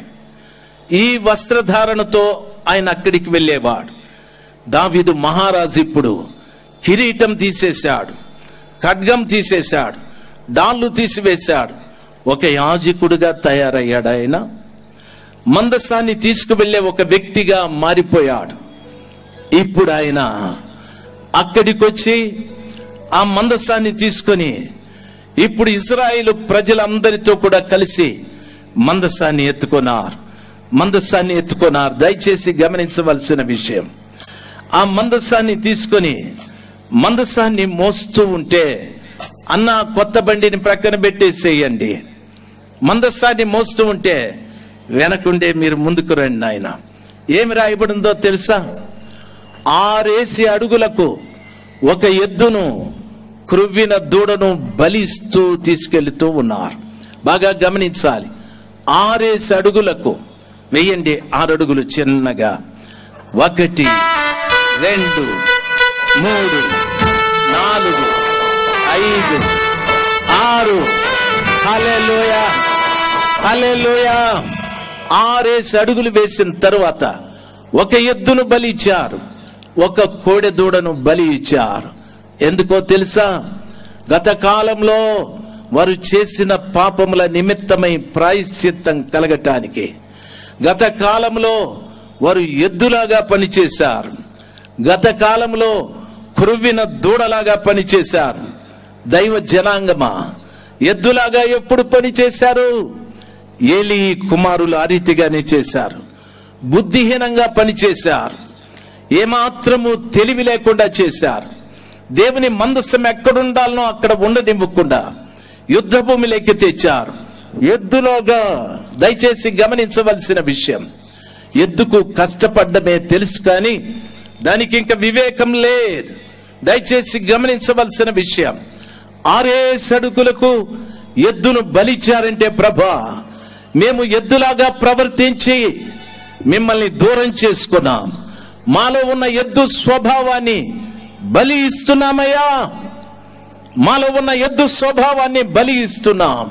ఈ వస్త్రధారణతో ఆయన అక్కడికి వెళ్ళేవాడు దావీదు మహారాజు ఇప్పుడు కిరీటం తీసేశాడు ఖడ్గం తీసేశాడు డాళ్ళు తీసివేశాడు ఒక యాజకుడుగా తయారయ్యాడు ఆయన మందసాన్ని తీసుకువెళ్ళే ఒక వ్యక్తిగా మారిపోయాడు ఇప్పుడు ఆయన అక్కడికొచ్చి ఆ మందసాన్ని తీసుకొని ఇప్పుడు ఇజ్రాయిల్ ప్రజలందరితో కూడా కలిసి మందసాన్ని ఎత్తుకున్నారు మందసాన్ని ఎత్తుకున్నారు దయచేసి గమనించవలసిన విషయం ఆ మందసాన్ని తీసుకొని మందసాన్ని మోస్తూ ఉంటే అన్న కొత్త బండిని ప్రక్కన పెట్టేసేయండి మందసాన్ని మోస్తూ ఉంటే వెనకుండే మీరు ముందుకు రండి నాయన ఏమి రాయబడిందో తెలుసా ఆరేసి అడుగులకు ఒక ఎద్దును క్రువ్విన దూడను బలిస్తూ తీసుకెళ్తూ ఉన్నారు బాగా గమనించాలి ఆరేసి అడుగులకు వెయ్యండి ఆరు అడుగులు చిన్నగా ఒకటి రెండు మూడు నాలుగు ఐదు ఆరు హల్లెలూయా హల్లెలూయా ఆరేసి అడుగులు వేసిన తరువాత ఒక ఎద్దును బలి ఇచ్చారు ఒక కోడె దూడను బలి ఇచ్చారు ఎందుకో తెలుసా గత కాలంలో వారు చేసిన పాపముల నిమిత్తమై ప్రాయశ్చిత్తం కలగటానికి గత కాలంలో వారు ఎద్దులాగా పనిచేశారు గత కాలంలో కురువిన దూడలాగా పనిచేశారు దైవ జనాంగమా ఎద్దులాగా ఎప్పుడు పనిచేశారు ఏలి కుమారులు ఆ రీతిగానే చేశారు బుద్ధిహీనంగా పనిచేశారు ఏమాత్రము తెలివి లేకుండా చేశారు దేవుని మందస్సం ఎక్కడుండాలనో అక్కడ ఉండనివ్వకుండా యుద్ధ భూమిలోకి తెచ్చారు ఎద్దులోగా దయచేసి గమనించవలసిన విషయం ఎద్దుకు కష్టపడ్డమే తెలుసు కానీ దానికి ఇంకా వివేకం లేదు దయచేసి గమనించవలసిన విషయం ఆరే సడుకులకు ఎద్దును బలిచ్చారంటే ప్రభా మేము ఎద్దులాగా ప్రవర్తించి మిమ్మల్ని దూరం చేసుకున్నాం మాలో ఉన్న ఎద్దు స్వభావాన్ని బలి ఇస్తున్నామయ్యా మాలో ఉన్న ఎద్దు స్వభావాన్ని బలి ఇస్తున్నాం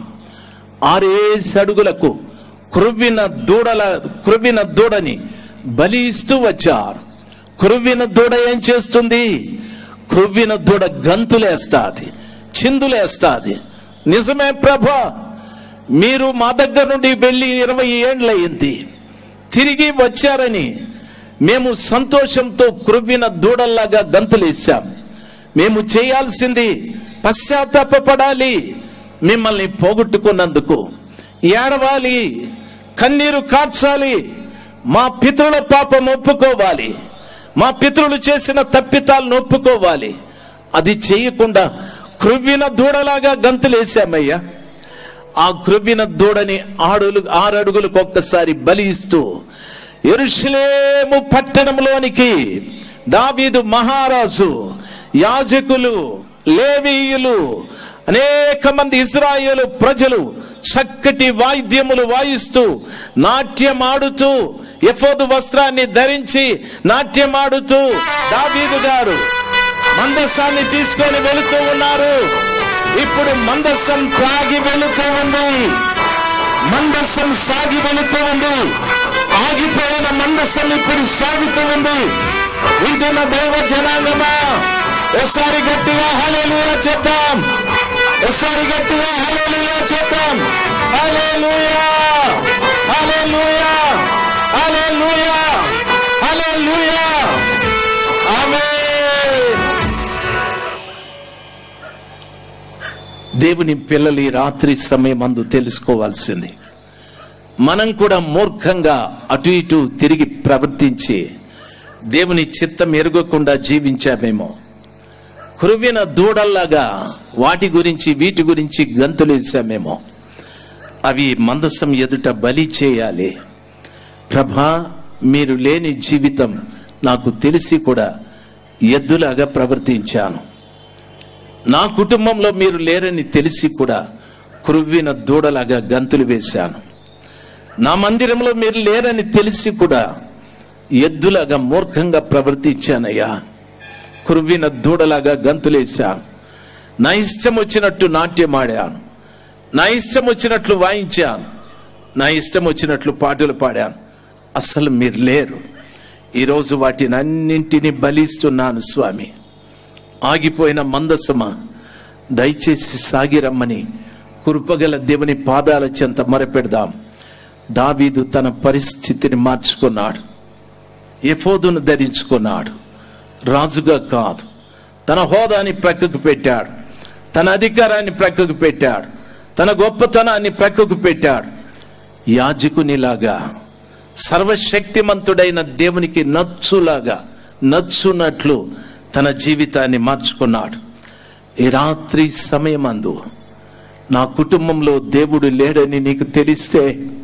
ఆరేసి అడుగులకు క్రువ్విన దూడల క్రువ్విన దూడని బలి ఇస్తూ వచ్చారు క్రువ్విన దూడ ఏం చేస్తుంది క్రువ్విన దూడ గంతులేస్తాది చిందులేస్తాది నిజమే ప్రభా మీరు మా దగ్గర నుండి వెళ్ళి ఇరవై ఏండ్లయింది తిరిగి వచ్చారని మేము సంతోషంతో క్రువ్విన దూడల్లాగా గంతులేసాం మేము చేయాల్సింది పశ్చాత్తాపడాలి మిమ్మల్ని పోగొట్టుకున్నందుకు ఏడవాలి కన్నీరు కార్చాలి మా పితరుల పాపం ఒప్పుకోవాలి మా పితరులు చేసిన తప్పితాలను ఒప్పుకోవాలి అది చేయకుండా క్రువ్విన దూడలాగా గంతులేసామయ్యా ఆ క్రొవ్విన దూడని ఆడులు ఆరు అడుగులకు ఒక్కసారి బలి ఇస్తూ ఎరుషలేము పట్టణంలోనికి దావీదు మహారాజు యాజకులు లేవీయులు అనేక మంది ఇజ్రాయేలు ప్రజలు చక్కటి వాయిద్యములు వాయిస్తూ నాట్యం ఆడుతూ ఎఫోదు వస్త్రాన్ని ధరించి నాట్యం ఆడుతూ దావీదు గారు మందస్సాన్ని తీసుకొని వెళుతూ ఉన్నారు ఇప్పుడు మందస్సం త్రాగి వెళుతూ ఉంది మందస్సం సాగి వెళుతూ ఉంది ఆగిపోయిన మందస్సం ఇప్పుడు సాగుతూ ఉంది వింటున్న దైవ జనాంగమా ఒకసారి గట్టిగా హలేలుయా చెప్తాం ఒకసారి గట్టిగా హలేలుయా చెప్తాం hallelujah hallelujah hallelujah hallelujah amen దేవుని పిల్లలు ఈ రాత్రి సమయం అందు తెలుసుకోవాల్సింది మనం కూడా మూర్ఖంగా అటు ఇటు తిరిగి ప్రవర్తించి దేవుని చిత్తం ఎరగకుండా జీవించామేమో కురువిన దూడల్లాగా వాటి గురించి వీటి గురించి గంతులేసామేమో అవి మందసం ఎదుట బలి చేయాలి ప్రభా మీరు లేని జీవితం నాకు తెలిసి కూడా ఎద్దులాగా ప్రవర్తించాను నా కుటుంబంలో మీరు లేరని తెలిసి కూడా క్రువ్విన దూడలాగా గంతులు వేశాను నా మందిరంలో మీరు లేరని తెలిసి కూడా ఎద్దులాగా మూర్ఖంగా ప్రవర్తించానయ్యా కురువిన దూడలాగా గంతులేశాను నా ఇష్టం వచ్చినట్టు నాట్యం ఆడాను నా ఇష్టం వచ్చినట్లు వాయించాను నా ఇష్టం వచ్చినట్లు పాటలు పాడాను అసలు మీరు లేరు ఈరోజు వాటిని అన్నింటినీ బలిస్తున్నాను స్వామి ఆగిపోయిన మందసమా దయచేసి సాగిరమ్మని కురుపగల దేవుని పాదాల చెంత మొరపెడదాం దావీదు తన పరిస్థితిని మార్చుకున్నాడు ఎఫోదును ధరించుకున్నాడు రాజుగా కాదు తన హోదాని ప్రక్కకు పెట్టాడు తన అధికారాన్ని ప్రక్కకు పెట్టాడు తన గొప్పతనాన్ని ప్రక్కకు పెట్టాడు యాజకునిలాగా సర్వశక్తిమంతుడైన దేవునికి నచ్చులాగా నచ్చునట్లు తన జీవితాన్ని మార్చుకున్నాడు ఈ రాత్రి సమయమందు నా కుటుంబంలో దేవుడు లేడని నీకు తెలిస్తే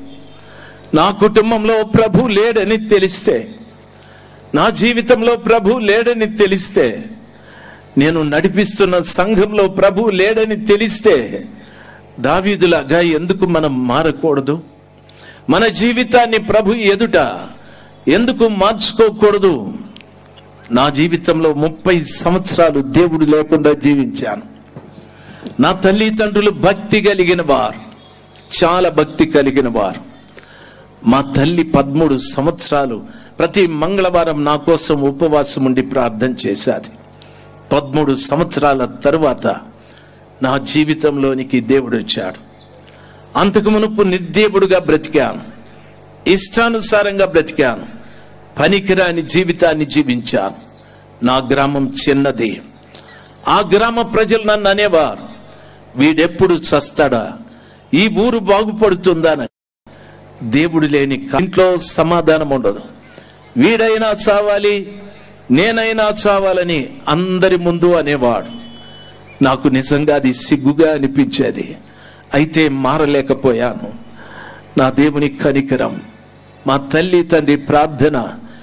నా కుటుంబంలో ప్రభు లేడని తెలిస్తే నా జీవితంలో ప్రభు లేడని తెలిస్తే నేను నడిపిస్తున్న సంఘంలో ప్రభు లేడని తెలిస్తే దావీదులాగా ఎందుకు మనం మారకూడదు మన జీవితాన్ని ప్రభు ఎదుట ఎందుకు మార్చుకోకూడదు నా జీవితంలో ముప్పై సంవత్సరాలు దేవుడు లేకుండా జీవించాను నా తల్లిదండ్రులు భక్తి కలిగిన వారు చాలా భక్తి కలిగిన వారు మా తల్లి పదమూడు సంవత్సరాలు ప్రతి మంగళవారం నా కోసం ఉపవాసం ఉండి ప్రార్థన చేశాది పదమూడు సంవత్సరాల తరువాత నా జీవితంలోనికి దేవుడు వచ్చాడు అంతకు మునుపు నిర్దేవుడుగా బ్రతికాను ఇష్టానుసారంగా బ్రతికాను పనికిరాని జీవితాన్ని జీవించాను నా గ్రామం చిన్నది ఆ గ్రామ ప్రజలు నన్ను అనేవారు వీడెప్పుడు చస్తాడా ఈ ఊరు బాగుపడుతుందాని దేవుడు లేని ఇంట్లో సమాధానం ఉండదు వీడైనా చావాలి నేనైనా చావాలని అందరి ముందు అనేవాడు నాకు నిజంగా అది సిగ్గుగా అనిపించేది అయితే మారలేకపోయాను నా దేవుని కనికరం మా తల్లి తండ్రి ప్రార్థన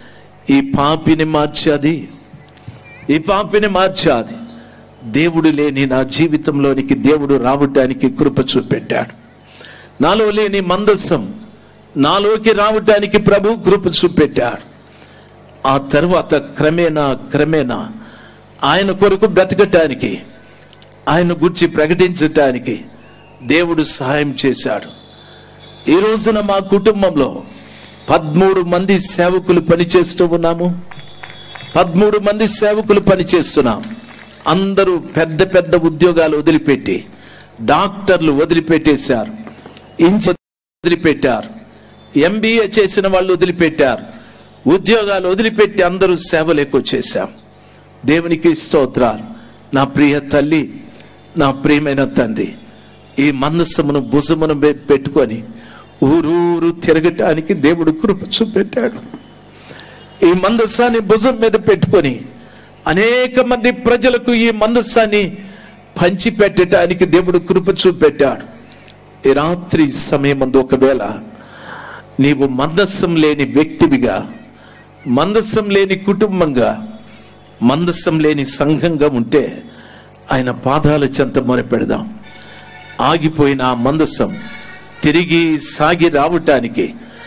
ఈ పాపిని మార్చాది ఈ పాపిని మార్చాది దేవుడు లేని నా జీవితంలోనికి దేవుడు రావటానికి కృప చూపెట్టాడు నాలో లేని మందస్సం నాలోకి రావటానికి ప్రభు కృప చూపెట్టాడు ఆ తర్వాత క్రమేణా క్రమేణా ఆయన కొరకు బ్రతకటానికి ఆయన గురించి ప్రకటించటానికి దేవుడు సహాయం చేశాడు ఈ రోజున మా కుటుంబంలో పదమూడు మంది సేవకులు పనిచేస్తూ ఉన్నాము పదమూడు మంది సేవకులు పనిచేస్తున్నాం అందరూ పెద్ద పెద్ద ఉద్యోగాలు వదిలిపెట్టి డాక్టర్లు వదిలిపెట్టేశారు ఇంజ వదిలిపెట్టారు ఎంబీఏ చేసిన వాళ్ళు వదిలిపెట్టారు ఉద్యోగాలు వదిలిపెట్టి అందరూ సేవలకు వచ్చేసాం దేవునికి స్తోత్రాలు నా ప్రియ తల్లి నా ప్రియమైన తండ్రి ఈ మందస్సమును భుజమును పె- పెట్టుకొని ఊరూరు తిరగటానికి దేవుడు కృప చూపెట్టాడు ఈ మందస్సాన్ని భుజం మీద పెట్టుకొని అనేక మంది ప్రజలకు ఈ మందస్సాన్ని పంచి పెట్టడానికి దేవుడు కృప చూపెట్టాడు ఈ రాత్రి సమయమందు ఒకవేళ నీవు మందస్సం లేని వ్యక్తివిగా మందస్సం లేని కుటుంబంగా మందస్సం లేని సంఘంగా ఉంటే ఆయన పాదాల చెంత మొరపెడదాం ఆగిపోయిన ఆ మందస్సం తిరిగి సాగి రావటానికి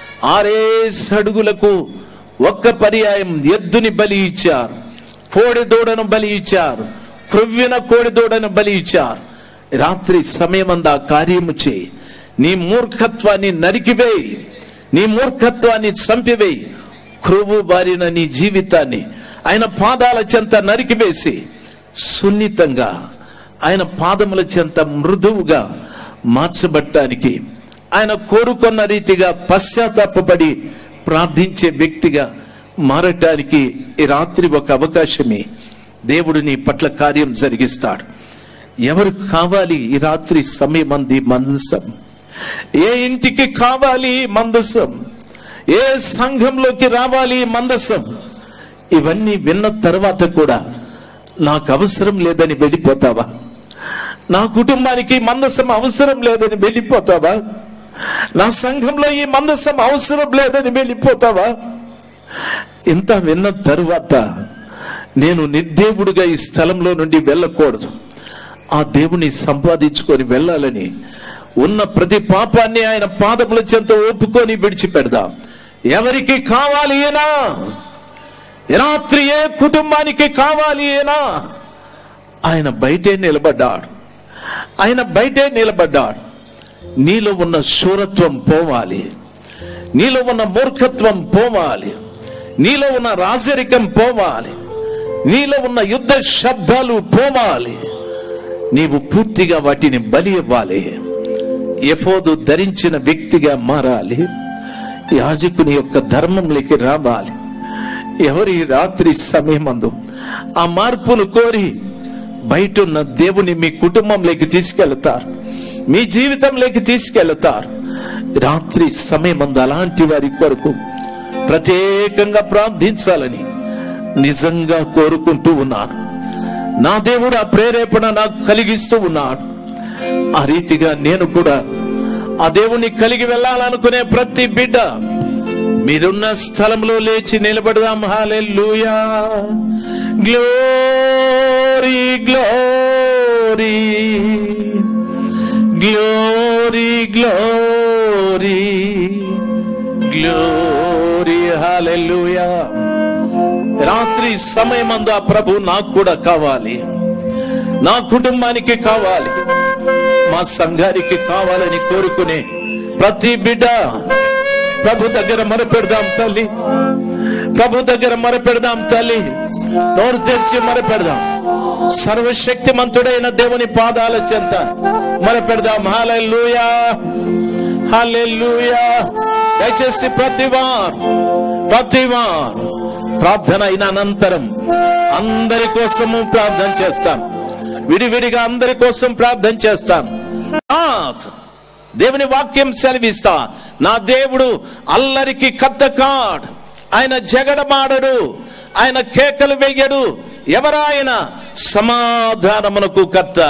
ఆరేస్ అడుగులకు ఒక్క పర్యాయం ఎద్దుని బలి ఇచ్చారు కోడి దూడను బలి ఇచ్చారు క్రొవ్విన కోడి దూడను బలి ఇచ్చారు రాత్రి సమయమందా కార్యము చేయి నీ మూర్ఖత్వాన్ని నరికివేయి నీ మూర్ఖత్వాన్ని చంపివేయి క్రొవ్వు బారిన నీ జీవితాన్ని ఆయన పాదాల చెంత నరికివేసి సున్నితంగా ఆయన పాదముల చెంత మృదువుగా మార్చబట్టానికి ఆయన కోరుకున్న రీతిగా పశ్చాత్తాపడి ప్రార్థించే వ్యక్తిగా మారటానికి ఈ రాత్రి ఒక అవకాశమే దేవుడు నీ పట్ల కార్యం జరిగిస్తాడు ఎవరు కావాలి ఈ రాత్రి సమయం అంది మందసం ఏ ఇంటికి కావాలి ఈ మందసం ఏ సంఘంలోకి రావాలి ఈ మందసం ఇవన్నీ విన్న తర్వాత కూడా నాకు అవసరం లేదని వెళ్ళిపోతావా నా కుటుంబానికి ఈ మందసం అవసరం లేదని వెళ్ళిపోతావా నా సంఘంలో ఈ మందసం అవసరం లేదని వెళ్ళిపోతావా ఇంత విన్న తరువాత నేను నిర్దేవుడుగా ఈ స్థలంలో నుండి వెళ్ళకూడదు ఆ దేవుని సంపాదించుకొని వెళ్ళాలని ఉన్న ప్రతి పాపాన్ని ఆయన పాదముల చెంత ఒప్పుకొని విడిచిపెడదాం ఎవరికి కావాలి ఏనా రాత్రి ఏ కుటుంబానికి కావాలి ఏనా ఆయన బయటే నిలబడ్డాడు ఆయన బయటే నిలబడ్డాడు నీలో ఉన్న శూరత్వం పోవాలి నీలో ఉన్న మూర్ఖత్వం పోవాలి నీలో ఉన్న రాజరికం పోవాలి నీలో ఉన్న యుద్ధ శబ్దాలు పోవాలి నీవు పూర్తిగా వాటిని బలి ఇవ్వాలి ఎఫోదు ధరించిన వ్యక్తిగా మారాలి యాజకుని యొక్క ధర్మంలోకి రావాలి ఎవరి రాత్రి సమయమందు ఆ మార్పును కోరి బయట ఉన్న దేవుని మీ కుటుంబంలోకి తీసుకెళ్తారు మీ జీవితంలోకి తీసుకెళ్తారు రాత్రి సమయమందు అలాంటి వారి కొరకు ప్రత్యేకంగా ప్రార్థించాలని నిజంగా కోరుకుంటూ ఉన్నాను నా దేవుడు ఆ ప్రేరేపణ నాకు కలిగిస్తూ ఉన్నాడు ఆ రీతిగా నేను కూడా ఆ దేవుని కలిగి వెళ్ళాలనుకునే ప్రతి బిడ్డ మీరున్న స్థలంలో లేచి నిలబడదాం hallelujah glory glory glory glory glory hallelujah రాత్రి సమయమందు ఆ ప్రభు నాకు కూడా కావాలి నా కుటుంబానికి కావాలి మా సంఘానికి కావాలని కోరుకునే ప్రతి బిడ్డ ప్రభు దగ్గర మొరపెడదాం తల్లి ప్రభు దగ్గర మొరపెడదాం తల్లి నోరు తెరిచి మొరపెడదాం సర్వశక్తిమంతుడైన దేవుని పాదాల చెంత మొరపెడదాం హాలెలూయా హాలెలూయా దయచేసి ప్రతివార్ ప్రతివార్ ప్రార్థన అయిన అనంతరం అందరి కోసము ప్రార్థన చేస్తాం విడివిడిగా అందరి కోసం ప్రార్థన చేస్తాం నాథ్, దేవుని వాక్యం సెలవిస్తా నా దేవుడు అల్లరికి కత్త కాడ్ ఆయన జగడమాడడు ఆయన కేకలు వెయ్యడు ఎవరాయన సమాధానమునకు కర్త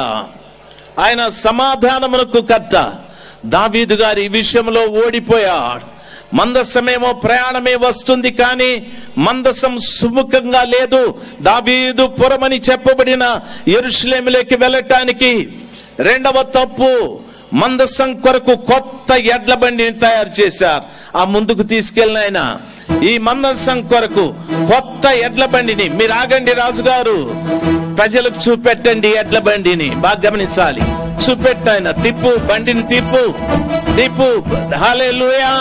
ఆయన సమాధానమునకు కర్త దావీదు గారి ఈ విషయంలో ఓడిపోయాడు మందసమేమో ప్రయాణమే వస్తుంది కానీ మందసం సుముఖంగా లేదు దావీదు పురమని చెప్పబడిన ఎరుషులేములోకి వెళ్ళటానికి రెండవ తప్పు మందసం కొరకు కొత్త ఎడ్ల బండిని తయారు చేశారు ఆ ముందుకు తీసుకెళ్ళిన ఆయన ఈ మందసం కొరకు కొత్త ఎడ్ల బండిని మీరు ఆగండి రాజుగారు ప్రజలకు చూపెట్టండి ఎడ్ల బండిని బాగా గమనించాలి చూపెట్టాయన తిప్పు బండిని తిప్పు తిప్పు హాలేలుయా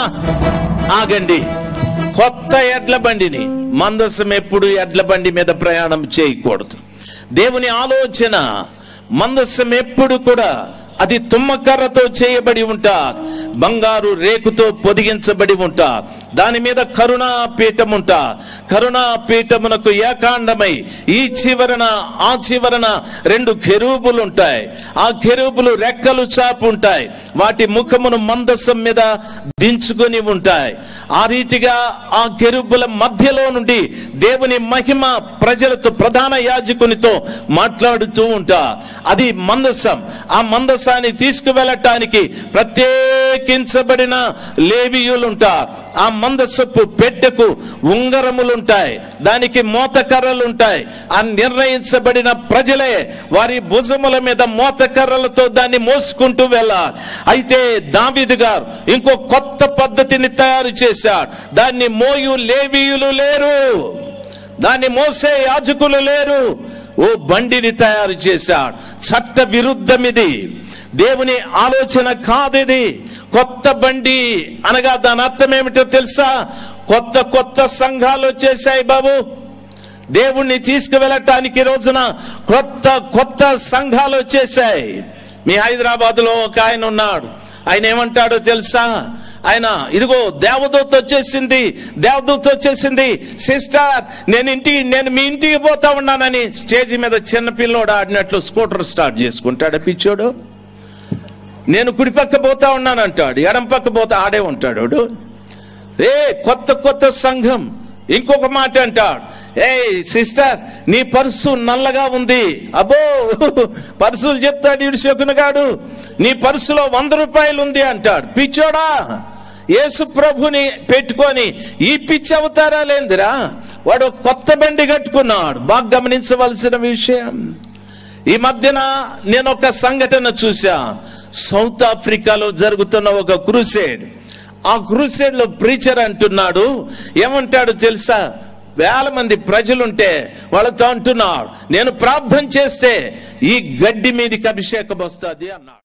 ఆగండి కొత్త ఎడ్ల బండిని మందసం ఎప్పుడు ఎడ్ల బండి మీద ప్రయాణం చేయకూడదు దేవుని ఆలోచన మందసం ఎప్పుడు కూడా అది తుమ్మకర్రతో చేయబడి ఉంటా బంగారు రేకుతో పొదిగించబడి ఉంటా దాని మీద కరుణా పీఠం ఉంటా కరుణా పీఠమునకు ఏకాండమై ఈ చివరన ఆ చివరన రెండు కెరూబులు ఉంటాయి ఆ కెరూబులు రెక్కలు చాపు ఉంటాయి వాటి ముఖమును మందసం మీద దించుకొని ఉంటాయి ఆ రీతిగా ఆ కెరూబుల మధ్యలో నుండి దేవుని మహిమ ప్రజలతో ప్రధాన యాజకునితో మాట్లాడుతూ ఉంటా అది మందసం ఆ మందసాన్ని తీసుకువెళ్ళటానికి ప్రత్యేకించబడిన లేవియులుంటారు ఆ మందసపు పెట్టెకు ఉంగరములుంటాయి దానికి మోతకర్రలు ఉంటాయి ఆ నిర్ణయించబడిన ప్రజలే వారి భుజముల మీద మోతకర్రలతో దాన్ని మోసుకుంటూ వెళ్ళాలి అయితే దావిదు గారు ఇంకో కొత్త పద్ధతిని తయారు చేశాడు దాన్ని మోయు లేవీయులు లేరు దాన్ని మోసే యాజకులు లేరు ఓ బండిని తయారు చేశాడు చట్ట విరుద్ధం ఇది దేవుని ఆలోచన కాదిది కొత్త బండి అనగా దాని అర్థం ఏమిటో తెలుసా కొత్త కొత్త సంఘాలు వచ్చేసాయి బాబు దేవుణ్ణి తీసుకువెళ్ళటానికి ఈ రోజున కొత్త కొత్త సంఘాలు వచ్చేసాయి మీ హైదరాబాద్ లో ఒక ఆయన ఉన్నాడు ఆయన ఏమంటాడో తెలుసా ఆయన ఇదిగో దేవదూత వచ్చేసింది దేవదూత వచ్చేసింది సిస్టర్ నేను ఇంటికి నేను మీ ఇంటికి పోతా ఉన్నానని స్టేజ్ మీద చిన్న పిల్లోడు ఆడినట్లు స్కూటర్ స్టార్ట్ చేసుకుంటాడు పిచ్చోడు నేను కుడి పక్క పోతా ఉన్నాను అంటాడు ఎడం పక్క పోతా ఆడే ఉంటాడు వాడు. ఏ కొత్త కొత్త సంఘం ఇంకొక మాట అంటాడు ఏ సిస్టర్ నీ పర్సు నల్లగా ఉంది అబ్బో పర్సులు చెప్తాడు ఇడు శకునగాడు నీ పర్సులో వంద రూపాయలు ఉంది అంటాడు పిచ్చోడా యేసు ప్రభుని పెట్టుకొని ఈ పిచ్చి అవతారాలేందిరా వాడు కొత్త బండి కట్టుకున్నాడు బాగా గమనించవలసిన విషయం ఈ మధ్యన నేను ఒక సంఘటన చూసా సౌత్ ఆఫ్రికాలో జరుగుతున్న ఒక క్రూసేడ్ ఆ క్రూసేడ్ లో ప్రీచర్ అంటున్నాడు ఏమంటాడు తెలుసా వేల మంది ప్రజలుంటే వాళ్ళతో అంటున్నాడు నేను ప్రార్థన చేస్తే ఈ గడ్డి మీదకి అభిషేకం వస్తుంది అన్నాడు